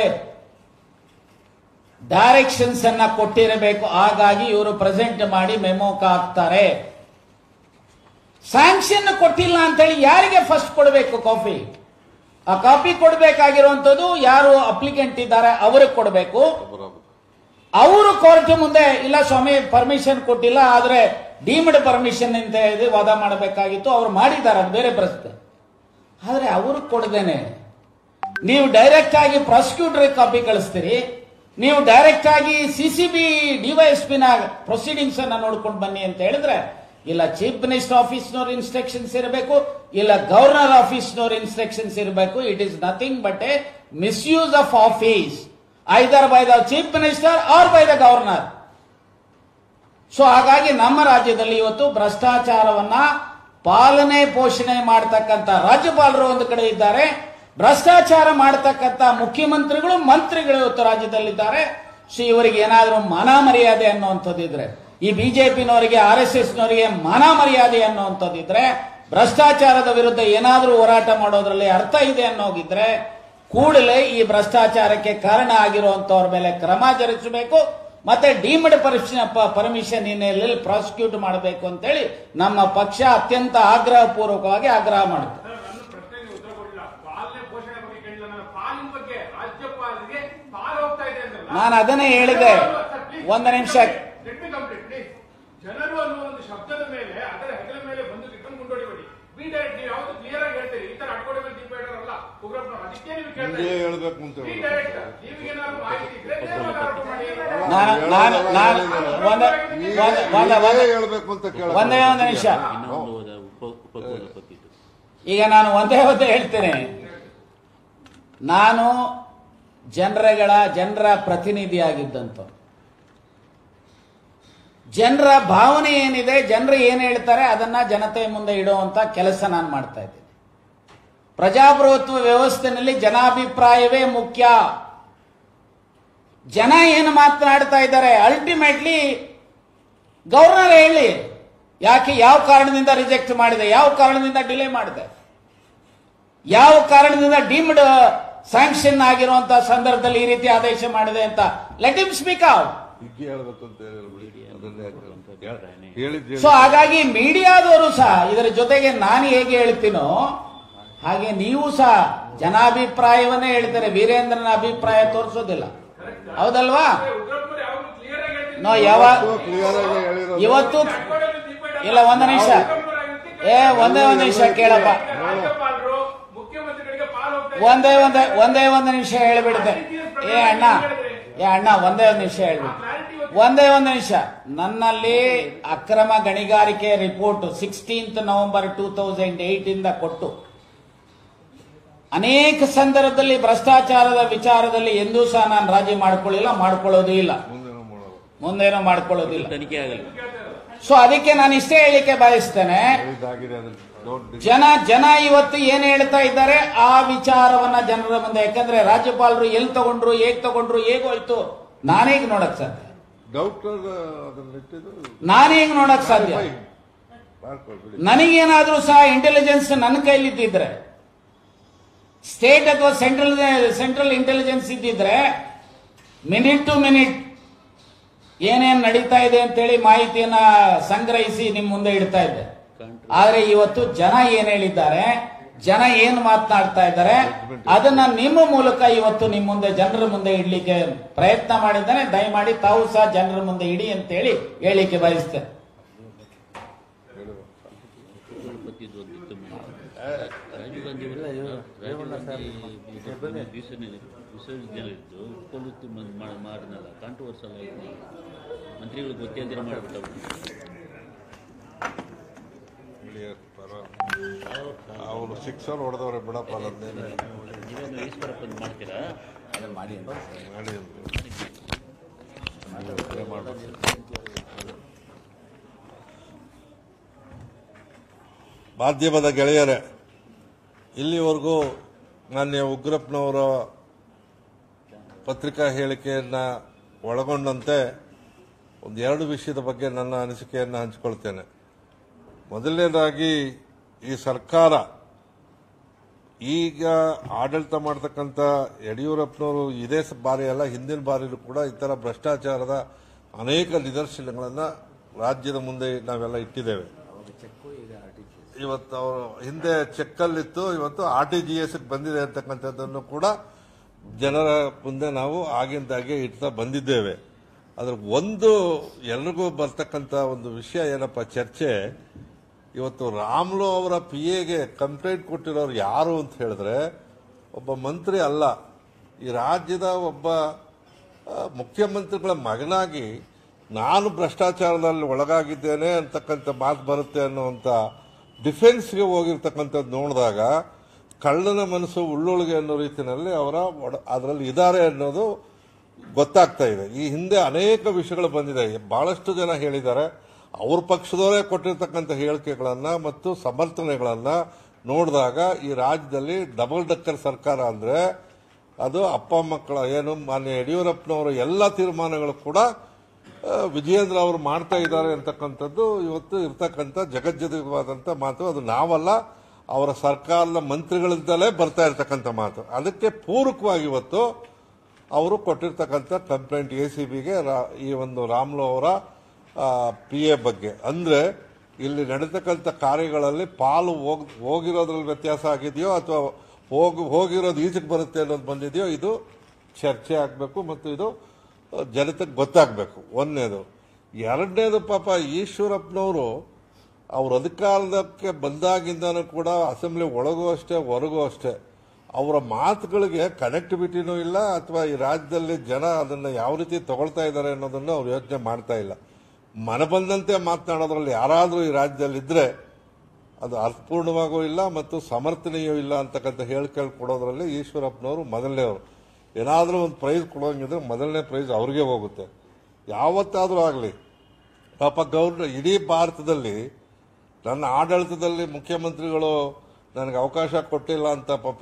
ಡೈರೆಕ್ಷನ್ಸ್ ಅನ್ನ ಕೊಟ್ಟಿರಬೇಕು ಹಾಗಾಗಿ ಇವರು ಪ್ರೆಸೆಂಟ್ ಮಾಡಿ ಮೆಮೋಕ್ ಹಾಕ್ತಾರೆ ಸ್ಯಾಂಕ್ಷನ್ ಕೊಟ್ಟಿಲ್ಲ ಅಂತ ಹೇಳಿ ಯಾರಿಗೆ ಫಸ್ಟ್ ಕೊಡಬೇಕು ಕಾಫಿ ಆ ಕಾಪಿ ಕೊಡಬೇಕಾಗಿರುವಂತದ್ದು ಯಾರು ಅಪ್ಲಿಕೆಂಟ್ ಇದ್ದಾರೆ ಅವ್ರಿಗೆ ಕೊಡಬೇಕು ಅವರು ಕೋರ್ಟ್ ಮುಂದೆ ಇಲ್ಲ ಸ್ವಾಮಿ ಪರ್ಮಿಷನ್ ಕೊಟ್ಟಿಲ್ಲ ಆದ್ರೆ ಡೀಮ್ಡ್ ಪರ್ಮಿಷನ್ ಅಂತ ಹೇಳಿ ವಾದ ಮಾಡಬೇಕಾಗಿತ್ತು ಅವ್ರು ಮಾಡಿದ್ದಾರೆ ಅದು ಬೇರೆ ಪ್ರಶ್ನೆ ಆದ್ರೆ ಅವ್ರಿಗೆ ಕೊಡದೇನೆ ನೀವು ಡೈರೆಕ್ಟ್ ಆಗಿ ಪ್ರಾಸಿಕ್ಯೂಟರ್ ಕಾಪಿ ಕಳಿಸ್ತೀರಿ ನೀವು ಡೈರೆಕ್ಟ್ ಆಗಿ ಸಿ ಸಿ ಬಿ ಡಿವೈಎಸ್ಪಿ ನ ಪ್ರೊಸೀಡಿಂಗ್ಸ್ ಅನ್ನ ನೋಡ್ಕೊಂಡು ಬನ್ನಿ ಅಂತ ಹೇಳಿದ್ರೆ ಇಲ್ಲ ಚೀಫ್ ಮಿನಿಸ್ಟರ್ ಆಫೀಸ್ನವ್ರ ಇನ್ಸ್ಟ್ರಕ್ಷನ್ಸ್ ಇರಬೇಕು ಇಲ್ಲ ಗವರ್ನರ್ ಆಫೀಸ್ನವ್ರ ಇನ್ಸ್ಟ್ರಕ್ಷನ್ಸ್ ಇರಬೇಕು it is nothing but a misuse of office either by the chief minister or by the governor so ಹಾಗಾಗಿ ನಮ್ಮ ರಾಜ್ಯದಲ್ಲಿ ಇವತ್ತು ಭ್ರಷ್ಟಾಚಾರವನ್ನ ಪಾಲನೆ ಪೋಷಣೆ ಮಾಡತಕ್ಕಂತ ರಾಜ್ಯಪಾಲರು ಒಂದು ಕಡೆ ಇದ್ದಾರೆ ಭ್ರಷ್ಟಾಚಾರ ಮಾಡತಕ್ಕಂತ ಮುಖ್ಯಮಂತ್ರಿಗಳು ಮಂತ್ರಿಗಳು ಇವತ್ತು ರಾಜ್ಯದಲ್ಲಿದ್ದಾರೆ ಸೊ ಇವರಿಗೆ ಏನಾದರೂ ಮಾನ ಮರ್ಯಾದೆ ಅನ್ನುವಂಥದ್ದು ಇದ್ರೆ ಈ ಬಿಜೆಪಿನವರಿಗೆ ಆರ್ ಎಸ್ ಎಸ್ ನವರಿಗೆ ಮಾನ ಮರ್ಯಾದೆ ಅನ್ನುವಂಥದ್ದಿದ್ರೆ ಭ್ರಷ್ಟಾಚಾರದ ವಿರುದ್ಧ ಏನಾದರೂ ಹೋರಾಟ ಮಾಡೋದ್ರಲ್ಲಿ ಅರ್ಥ ಇದೆ ಅನ್ನೋಗಿದ್ರೆ ಕೂಡಲೇ ಈ ಭ್ರಷ್ಟಾಚಾರಕ್ಕೆ ಕಾರಣ ಆಗಿರುವಂತವ್ರ ಮೇಲೆ ಕ್ರಮ ಜರುಗಿಸಬೇಕು ಮತ್ತೆ ಡೀಮ್ಡ್ ಪರ್ಮಿಷನ್ ಹಿನ್ನೆಲೆಯಲ್ಲಿ ಪ್ರಾಸಿಕ್ಯೂಟ್ ಮಾಡಬೇಕು ಅಂತೇಳಿ ನಮ್ಮ ಪಕ್ಷ ಅತ್ಯಂತ ಆಗ್ರಹ ಪೂರ್ವಕವಾಗಿ ಆಗ್ರಹ ಮಾಡುತ್ತೆ ಸರ್, ನನ್ನ ಪ್ರಶ್ನೆಗೆ ಉತ್ತರ ಕೊಡಲಿಲ್ಲ ಪಾಲನೆ ಪೋಷಣೆ ಬಗ್ಗೆ ಕೇಳಿಲ್ಲ ನನ್ನ ಪಾಲಿನ ಬಗ್ಗೆ ರಾಜ್ಯಪಾಲರಿಗೆ ಪಾಲು ಹೋಗ್ತಾ ಇದೆ ಅಂದ್ರಲ್ಲ ನಾನು ಅದನ್ನೇ ಹೇಳಿದೆ ಒಂದು ನಿಮಿಷ Let me complete, please. ಜನರು ಅನ್ನುವ ಒಂದು ಶಬ್ದದ ಮೇಲೆ ಅದರ ಹೆಗಲ ಮೇಲೆ ಬಂದು ಇಟ್ಕೊಂಡು ಮುಂದೋಡಿಬೇಡಿ ಬಿ ಡೈರೆಕ್ಟ್ ನೀವು ಯಾವತ್ತು ಕ್ಲಿಯರ್ ಆಗಿ ಹೇಳ್ತೀರಿ ಈ ತರ ಅಡ್ಕೋಡೆ ಮೇಲೆ ದೀಪ ಇಡೋರಲ್ಲ ಉಗ್ರಪ್ಪನವ್ರು ಅದಕ್ಕೆ ನೀವು ಕೇಳ್ತಾ ಹಿಂಗೆ ಇದ್ದೀರಿ. ಹೇಳ್ಬೇಕು ಅಂತ ಬಿ ಹೇಳಿ ಡೈರೆಕ್ಟ್ ನಿಮ್ಗೇನಾದ್ರು ಮಾಹಿತಿ ಇದ್ರೆ ನೇರವಾಗಿ ಆರೋಪ ಮಾಡಿ ನಾನು ನಾನು ನಾನು ಒಂದ ಒಂದ- ಒಂದ ಒಂದ ಹೇಳ್ಬೇಕು ಅಂತ ಕೇಳ ಒಂದೇ ಒಂದು ನಿಮಿಷ ಇನ್ನೊಂದು ಉಪ ಉಪಕುಲಪತಿ ಈಗ ನಾನು ಒಂದೇ ಒಂದೇ ಹೇಳ್ತೇನೆ ನಾನು ಜನರಗಳ ಜನರ ಪ್ರತಿನಿಧಿಯಾಗಿದ್ದಂತ ಜನರ ಭಾವನೆ ಏನಿದೆ ಜನರು ಏನು ಹೇಳ್ತಾರೆ ಅದನ್ನ ಜನತೆ ಮುಂದೆ ಇಡುವಂತ ಕೆಲಸ ನಾನು ಮಾಡ್ತಾ ಇದ್ದೀನಿ ಪ್ರಜಾಪ್ರಭುತ್ವ ವ್ಯವಸ್ಥೆನಲ್ಲಿ ಜನಾಭಿಪ್ರಾಯವೇ ಮುಖ್ಯ ಜನ ಏನು ಮಾತನಾಡ್ತಾ ಇದ್ದಾರೆ ಅಲ್ಟಿಮೇಟ್ಲಿ ಗವರ್ನರ್ ಹೇಳಿ ಯಾಕೆ ಯಾವ ಕಾರಣದಿಂದ ರಿಜೆಕ್ಟ್ ಮಾಡಿದೆ ಯಾವ ಕಾರಣದಿಂದ ಡಿಲೇ ಮಾಡಿದೆ ಯಾವ ಕಾರಣದಿಂದ ಡೀಮ್ಡ್ ಸ್ಯಾಂಕ್ಷನ್ ಆಗಿರುವಂತಹ ಸಂದರ್ಭದಲ್ಲಿ ಈ ರೀತಿ ಆದೇಶ ಮಾಡಿದೆ ಅಂತ ಲೆಟ್ ಇಮ್ ಸ್ಪೀಕ್ ಔಟ್ ಹಿಂಗೆ ಹೇಳ್ಬೇಕು ಅಂತ ಹೇಳಿ ಅದನ್ನೇ ಹೇಳ್ತಾರೆ. ಹೇಳಿದ್ದು ಸೊ ಹಾಗಾಗಿ ಮೀಡಿಯಾದವರು ಸಹ ಇದರ ಜೊತೆಗೆ ನಾನು ಹೇಗೆ ಹೇಳ್ತೀನೋ ಹಾಗೆ ನೀವು ಸಹ ಜನಾಭಿಪ್ರಾಯವನ್ನೇ ಹೇಳ್ತಾರೆ ವೀರೇಂದ್ರನ ಅಭಿಪ್ರಾಯ ತೋರಿಸೋದಿಲ್ಲ ಹೌದಲ್ವಾ ಉಗ್ರಪ್ಪನವ್ರು ಯಾವಾಗಲೂ ಕ್ಲಿಯರ್ ಆಗಿ ಹೇಳ್ತೀನಿ ನೋ ಯಾವ ಕ್ಲಿಯರ್ ಆಗಿ ಹೇಳಿರೋದು ಇವತ್ತು ಅಡ್ಕೋಡೆ ಮೇಲೆ ದೀಪ ಇಡೋದು ಇಲ್ಲ ಒಂದು ನಿಮಿಷ ಏ ಒಂದೇ ಒಂದು ನಿಮಿಷ ಕೇಳಪ್ಪ ರಾಜ್ಯಪಾಲರು ಮುಖ್ಯಮಂತ್ರಿಗಳಿಗೆ ಪಾಲು ಹೋಗ್ತಾ ಇದೆ. ಒಂದೇ ಒಂದೇ ಒಂದೇ ಒಂದು ನಿಮಿಷ ಹೇಳ್ಬಿಡ್ತೆ ಏ ಅಣ್ಣ ಏ ಅಣ್ಣ ಒಂದೇ ಒಂದು ನಿಮಿಷ ಹೇಳ್ಬಿಟ್ಟು ಒಂದೇ ಒಂದು ನಿಮಿಷ ನನ್ನಲ್ಲಿ ಅಕ್ರಮ ಗಣಿಗಾರಿಕೆ report sixteenth November two thousand eight ಇಂದ ಕೊಟ್ಟು ಅನೇಕ ಸಂದರ್ಭದಲ್ಲಿ ಭ್ರಷ್ಟಾಚಾರದ ವಿಚಾರದಲ್ಲಿ ಎಂದೂ ಸಹ ನಾನು ರಾಜಿ ಮಾಡ್ಕೊಳ್ಳಿಲ್ಲ ಮಾಡ್ಕೊಳ್ಳೋದು ಇಲ್ಲ ಮುಂದೇನೋ ಮಾಡೋದು ಮುಂದೇನೋ ಮಾಡ್ಕೊಳ್ಳೋದಿಲ್ಲ ತನಿಖೆ ಆಗಲ್ಲ ಸೊ ಅದಕ್ಕೆ ನಾನು ಇಷ್ಟೇ ಹೇಳಿಕೆ ಬಯಸ್ತೇನೆ ಹೇಳಿದ್ದಾಗಿದೆ ಅದ್ರ ಡೋಂಟ್ ಜನ ಜನ ಇವತ್ತು ಏನ್ ಹೇಳ್ತಾ ಇದ್ದಾರೆ ಆ ವಿಚಾರವನ್ನ ಜನರ ಮುಂದೆ ಯಾಕಂದ್ರೆ ರಾಜ್ಯಪಾಲರು ಎಲ್ಲಿ ತಗೊಂಡ್ರು ಹೇಗ್ ತಗೊಂಡ್ರು ಹೇಗೋಯ್ತು ನಾನೇಗ್ ನೋಡಕ್ ಸಾಧ್ಯ ಡೌಟ್ ಅದನ್ನ ಇಟ್ಟಿದ್ದು ನಾನೇಗ್ ನೋಡಕ್ ಸಾಧ್ಯ ಮಾಡ್ಕೊಳ್ಬಿಡಿ ನನಗೇನಾದ್ರೂ ಸಹ ಇಂಟೆಲಿಜೆನ್ಸ್ ನನ್ನ ಕೈಲಿದ್ದಿದ್ರೆ ಸ್ಟೇಟ್ ಅಥವಾ ಸೆಂಟ್ರಲ್ ಸೆಂಟ್ರಲ್ ಇಂಟೆಲಿಜೆನ್ಸ್ ಇದ್ದಿದ್ರೆ ಮಿನಿಟ್ ಟು ಮಿನಿಟ್ ಏನೇನ್ ನಡೀತಾ ಇದೆ ಅಂತೇಳಿ ಮಾಹಿತಿಯನ್ನ ಸಂಗ್ರಹಿಸಿ ನಿಮ್ ಮುಂದೆ ಇಡ್ತಾ ಇದ್ದೆ ಆದ್ರೆ ಇವತ್ತು ಜನ ಏನ್ ಹೇಳಿದ್ದಾರೆ ಜನ ಏನ್ ಮಾತನಾಡ್ತಾ ಇದ್ದಾರೆ ಅದನ್ನ ನಿಮ್ಮ ಮೂಲಕ ಇವತ್ತು ನಿಮ್ಮ ಮುಂದೆ ಜನರ ಮುಂದೆ ಇಡ್ಲಿಕ್ಕೆ ಪ್ರಯತ್ನ ಮಾಡಿದ್ದಾನೆ ದಯಮಾಡಿ ತಾವು ಸಹ ಜನರ ಮುಂದೆ ಇಡಿ ಅಂತೇಳಿ ಹೇಳಿಕೆ ಬಯಸ್ತೇನೆ ಉಪಕುಲಪತಿದು ಒಂದು ಇತ್ತು ಮೇಡಮ್. ರಾಜೀವ್ ಗಾಂಧಿ ಅವರು ರಾಜೀವ್ ಗಾಂಧಿ ವಿಶ್ವವಿದ್ಯಾಲಯ ವಿಶ್ವವಿದ್ಯಾಲಯದ್ದು ಉಪಕುಲಪತಿ ಮಾಡಿದ್ನಲ್ಲ ಕಾಂಟ್ರವರ್ಸ್ ಅಲ್ಲ ಆಯ್ತು ಮಂತ್ರಿಗಳು ಗೊತ್ತಿಲ್ಲದಿರ ಮಾಡಿಬಿಟ್ಟು ಅವ್ರು ಸಿಕ್ಸರ್ ಹೊಡೆದವ್ರೆ ಬಿಡಪ್ಪ ಅದನ್ನೇನೆ ನೀವೇನು ಈಶ್ವರಪ್ಪ ಮಾಡ್ತೀರಾ ಮಾಡಿ ಅಂತ ಮಾಡಿ ಅಂತ ಮಾಧ್ಯಮದ ಗೆಳೆಯರೇ ಇಲ್ಲಿವರೆಗೂ ಮಾನ್ಯ ಉಗ್ರಪ್ಪನವರ ಪತ್ರಿಕಾ ಹೇಳಿಕೆಯನ್ನ ಒಳಗೊಂಡಂತೆ ಒಂದು ಎರಡು ವಿಷಯದ ಬಗ್ಗೆ ನನ್ನ ಅನಿಸಿಕೆಯನ್ನು ಹಂಚಿಕೊಳ್ತೇನೆ ಮೊದಲನೇದಾಗಿ ಈ ಸರ್ಕಾರ ಈಗ ಆಡಳಿತ ಮಾಡತಕ್ಕಂಥ ಯಡಿಯೂರಪ್ಪನವರು ಇದೇ ಸ- ಬಾರಿ ಅಲ್ಲ ಹಿಂದಿನ ಬಾರಿಲೂ ಕೂಡ ಈ ಥರ ಭ್ರಷ್ಟಾಚಾರದ ಅನೇಕ ನಿದರ್ಶನಗಳನ್ನು ರಾಜ್ಯದ ಮುಂದೆ ನಾವೆಲ್ಲ ಇಟ್ಟಿದ್ದೇವೆ ಇವತ್ತು ಅವರು ಹಿಂದೆ ಚೆಕ್ಕಲ್ಲಿತ್ತು ಇವತ್ತು ಆರ್ ಟಿ ಜಿ ಎಸ್ ಬಂದಿದೆ ಅಂತಕ್ಕಂಥದ್ದನ್ನು ಕೂಡ ಜನರ ಮುಂದೆ ನಾವು ಆಗಿಂದಾಗೆ ಇಡ್ತಾ ಬಂದಿದ್ದೇವೆ ಅದ್ರ ಒಂದು ಎಲ್ರಿಗೂ ಬರ್ತಕ್ಕಂಥ ಒಂದು ವಿಷಯ ಏನಪ್ಪ ಚರ್ಚೆ ಇವತ್ತು ರಾಮ್ಲು ಅವರ ಪಿ ಎಗೆ ಕಂಪ್ಲೇಂಟ್ ಕೊಟ್ಟಿರೋರು ಯಾರು ಅಂತ ಹೇಳಿದ್ರೆ ಒಬ್ಬ ಮಂತ್ರಿ ಅಲ್ಲ ಈ ರಾಜ್ಯದ ಒಬ್ಬ ಆ, ಮುಖ್ಯಮಂತ್ರಿಗಳ ಮಗನಾಗಿ ನಾನು ಭ್ರಷ್ಟಾಚಾರದಲ್ಲಿ ಒಳಗಾಗಿದ್ದೇನೆ ಅಂತಕ್ಕಂಥ ಮಾತು ಬರುತ್ತೆ ಅನ್ನುವಂಥ ಡಿಫೆನ್ಸ್ಗೆ ಹೋಗಿರ್ತಕ್ಕಂಥದ್ದು ನೋಡಿದಾಗ ಕಳ್ಳನ ಮನಸ್ಸು ಉಳ್ಳೊಳಗೆ ಅನ್ನೋ ರೀತಿಯಲ್ಲಿ ಅವರ ಒಡ- ಅದರಲ್ಲಿ ಇದ್ದಾರೆ ಅನ್ನೋದು ಗೊತ್ತಾಗ್ತಾ ಇದೆ ಈ ಹಿಂದೆ ಅನೇಕ ವಿಷಯಗಳು ಬಂದಿದೆ ಬಹಳಷ್ಟು ಜನ ಹೇಳಿದ್ದಾರೆ ಅವ್ರ ಪಕ್ಷದವರೇ ಕೊಟ್ಟಿರ್ತಕ್ಕಂಥ ಹೇಳಿಕೆಗಳನ್ನ ಮತ್ತು ಸಮರ್ಥನೆಗಳನ್ನ ನೋಡಿದಾಗ ಈ ರಾಜ್ಯದಲ್ಲಿ ಡಬಲ್ ಡಕ್ಕರ್ ಸರ್ಕಾರ ಅಂದ್ರೆ ಅದು ಅಪ್ಪ ಮಕ್ಕಳ ಏನು ಮಾನ್ಯ ಯಡಿಯೂರಪ್ಪನವರ ಎಲ್ಲ ತೀರ್ಮಾನಗಳು ಕೂಡ ಆ, ವಿಜಯೇಂದ್ರ ಅವರು ಮಾಡ್ತಾ ಇದ್ದಾರೆ ಅಂತಕ್ಕಂಥದ್ದು ಇವತ್ತು ಇರ್ತಕ್ಕಂಥ ಜಗಜ್ಜಗವಾದಂಥ ಮಾತು ಅದು ನಾವಲ್ಲ ಅವರ ಸರ್ಕಾರದ ಮಂತ್ರಿಗಳಿಂದಲೇ ಬರ್ತಾ ಇರ್ತಕ್ಕಂಥ ಮಾತು ಅದಕ್ಕೆ ಪೂರಕವಾಗಿ ಇವತ್ತು ಅವರು ಕೊಟ್ಟಿರ್ತಕ್ಕಂಥ ಕಂಪ್ಲೇಂಟ್ ಎ ಸಿ ಬಿಗೆ ಈ ಒಂದು ರಾಮ್ಲು ಅವರ ಪಿ ಎ ಬಗ್ಗೆ ಅಂದ್ರೆ ಇಲ್ಲಿ ನಡೀತಕ್ಕಂಥ ಕಾರ್ಯಗಳಲ್ಲಿ ಪಾಲು ಹೋಗ್ ಹೋಗಿರೋದ್ರಲ್ಲಿ ವ್ಯತ್ಯಾಸ ಆಗಿದೆಯೋ ಅಥವಾ ಹೋಗಿ ಹೋಗಿರೋದು ಈಚೆಗೆ ಬರುತ್ತೆ ಅನ್ನೋದು ಬಂದಿದೆಯೋ ಇದು ಚರ್ಚೆ ಆಗಬೇಕು ಮತ್ತು ಇದು ಜನತೆಗೆ ಗೊತ್ತಾಗಬೇಕು ಒಂದನೇದು ಎರಡನೇದು ಪಾಪ ಈಶ್ವರಪ್ಪನವರು ಅವ್ರ ಅಧಿಕಾರಕ್ಕೆ ಬಂದಾಗಿಂದನೂ ಕೂಡ ಅಸೆಂಬ್ಲಿ ಒಳಗೂ ಅಷ್ಟೇ ಹೊರಗೂ ಅಷ್ಟೇ ಅವರ ಮಾತುಗಳಿಗೆ ಕನೆಕ್ಟಿವಿಟಿನೂ ಇಲ್ಲ ಅಥವಾ ಈ ರಾಜ್ಯದಲ್ಲಿ ಜನ ಅದನ್ನು ಯಾವ ರೀತಿ ತಗೊಳ್ತಾ ಇದ್ದಾರೆ ಅನ್ನೋದನ್ನು ಅವ್ರು ಯೋಚನೆ ಮಾಡ್ತಾ ಇಲ್ಲ ಮನ ಬಂದಂತೆ ಮಾತನಾಡೋದ್ರಲ್ಲಿ ಯಾರಾದರೂ ಈ ರಾಜ್ಯದಲ್ಲಿ ಇದ್ರೆ ಅದು ಅರ್ಥಪೂರ್ಣವಾಗೂ ಇಲ್ಲ ಮತ್ತು ಸಮರ್ಥನೀಯೂ ಇಲ್ಲ ಅಂತಕ್ಕಂಥ ಹೇಳಿಕೆಗಳು ಕೊಡೋದ್ರಲ್ಲಿ ಈಶ್ವರಪ್ಪನವರು ಮೊದಲನೇವರು ಏನಾದರೂ ಒಂದು ಪ್ರೈಸ್ ಕೊಡೋಂಗಿದ್ರೆ ಮೊದಲನೇ ಪ್ರೈಸ್ ಅವ್ರಿಗೆ ಹೋಗುತ್ತೆ ಯಾವತ್ತಾದರೂ ಆಗಲಿ ಪಾಪ ಗೌರ್ನರ್ ಇಡೀ ಭಾರತದಲ್ಲಿ ನನ್ನ ಆಡಳಿತದಲ್ಲಿ ಮುಖ್ಯಮಂತ್ರಿಗಳು ನನಗೆ ಅವಕಾಶ ಕೊಟ್ಟಿಲ್ಲ ಅಂತ ಪಾಪ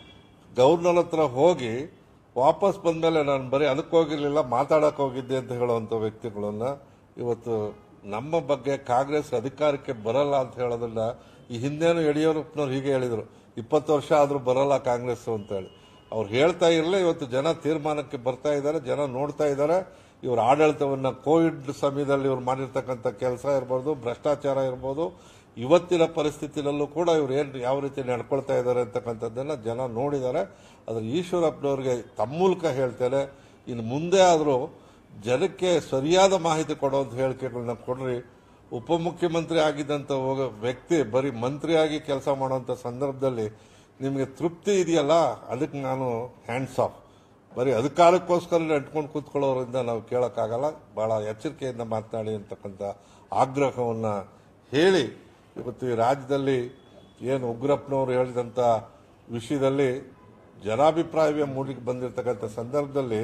ಗವರ್ನರ್ ಹತ್ರ ಹೋಗಿ ವಾಪಸ್ ಬಂದಮೇಲೆ ನಾನು ಬರೀ ಅದಕ್ಕೆ ಹೋಗಿರ್ಲಿಲ್ಲ ಮಾತಾಡಕ್ಕೆ ಹೋಗಿದ್ದೆ ಅಂತ ಹೇಳುವಂಥ ವ್ಯಕ್ತಿಗಳನ್ನ ಇವತ್ತು ನಮ್ಮ ಬಗ್ಗೆ ಕಾಂಗ್ರೆಸ್ ಅಧಿಕಾರಕ್ಕೆ ಬರಲ್ಲ ಅಂತ ಹೇಳೋದನ್ನ ಈ ಹಿಂದೇನು ಯಡಿಯೂರಪ್ಪನವ್ರು ಹೀಗೆ ಹೇಳಿದರು ಇಪ್ಪತ್ತು ವರ್ಷ ಆದರೂ ಬರಲ್ಲ ಕಾಂಗ್ರೆಸ್ ಅಂತ ಹೇಳಿ ಅವ್ರು ಹೇಳ್ತಾ ಇರಲೇ ಇವತ್ತು ಜನ ತೀರ್ಮಾನಕ್ಕೆ ಬರ್ತಾ ಇದ್ದಾರೆ ಜನ ನೋಡ್ತಾ ಇದ್ದಾರೆ ಇವ್ರ ಆಡಳಿತವನ್ನ ಕೋವಿಡ್ ಸಮಯದಲ್ಲಿ ಇವ್ರು ಮಾಡಿರ್ತಕ್ಕಂಥ ಕೆಲಸ ಇರ್ಬೋದು ಭ್ರಷ್ಟಾಚಾರ ಇರ್ಬೋದು ಇವತ್ತಿನ ಪರಿಸ್ಥಿತಿನಲ್ಲೂ ಕೂಡ ಇವ್ರು ಏನು ಯಾವ ರೀತಿ ನಡ್ಕೊಳ್ತಾ ಇದ್ದಾರೆ ಅಂತಕ್ಕಂಥದ್ದನ್ನ ಜನ ನೋಡಿದ್ದಾರೆ ಅದ್ರ ಈಶ್ವರಪ್ಪನವ್ರಿಗೆ ತಮ್ಮ ಮೂಲಕ ಹೇಳ್ತೇನೆ ಇನ್ನು ಮುಂದೆ ಆದರೂ ಜನಕ್ಕೆ ಸರಿಯಾದ ಮಾಹಿತಿ ಕೊಡುವಂಥ ಹೇಳಿಕೆಗಳನ್ನ ಕೊಡ್ರಿ ಉಪಮುಖ್ಯಮಂತ್ರಿ ಆಗಿದ್ದಂಥ ಹೋಗೋ ವ್ಯಕ್ತಿ ಬರೀ ಮಂತ್ರಿಯಾಗಿ ಕೆಲಸ ಮಾಡುವಂಥ ಸಂದರ್ಭದಲ್ಲಿ ನಿಮಗೆ ತೃಪ್ತಿ ಇದೆಯಲ್ಲ ಅದಕ್ಕೆ ನಾನು ಹ್ಯಾಂಡ್ಸ್ ಆಫ್ ಬರೀ ಅಧಿಕಾರಕ್ಕೋಸ್ಕರ ಅಂಟ್ಕೊಂಡು ಕೂತ್ಕೊಳ್ಳೋರಿಂದ ನಾವು ಕೇಳೋಕ್ಕಾಗಲ್ಲ ಬಹಳ ಎಚ್ಚರಿಕೆಯಿಂದ ಮಾತನಾಡಿ ಅಂತಕ್ಕಂಥ ಆಗ್ರಹವನ್ನು ಹೇಳಿ ಇವತ್ತು ಈ ರಾಜ್ಯದಲ್ಲಿ ಏನು ಉಗ್ರಪ್ಪನವರು ಹೇಳಿದಂಥ ವಿಷಯದಲ್ಲಿ ಜನಾಭಿಪ್ರಾಯವೇ ಮೂಡಿ ಬಂದಿರತಕ್ಕಂಥ ಸಂದರ್ಭದಲ್ಲಿ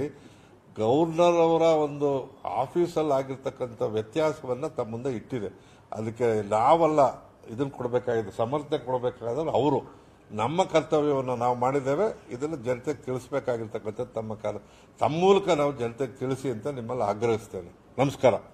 ಗವರ್ನರ್ ಅವರ ಒಂದು ಆಫೀಸಲ್ಲಿ ಆಗಿರ್ತಕ್ಕಂಥ ವ್ಯತ್ಯಾಸವನ್ನು ತಮ್ಮ ಮುಂದೆ ಇಟ್ಟಿದೆ ಅದಕ್ಕೆ ನಾವಲ್ಲ ಇದನ್ನು ಕೊಡಬೇಕಾಗಿದೆ ಸಮರ್ಥನೆ ಕೊಡಬೇಕಾದ್ರೆ ಅವರು ನಮ್ಮ ಕರ್ತವ್ಯವನ್ನು ನಾವು ಮಾಡಿದ್ದೇವೆ ಇದನ್ನು ಜನತೆಗೆ ತಿಳಿಸಬೇಕಾಗಿರ್ತಕ್ಕಂಥ ತಮ್ಮ ಕಾರ ತಮ್ಮ ಮೂಲಕ ನಾವು ಜನತೆಗೆ ತಿಳಿಸಿ ಅಂತ ನಿಮ್ಮಲ್ಲಿ ಆಗ್ರಹಿಸ್ತೇನೆ ನಮಸ್ಕಾರ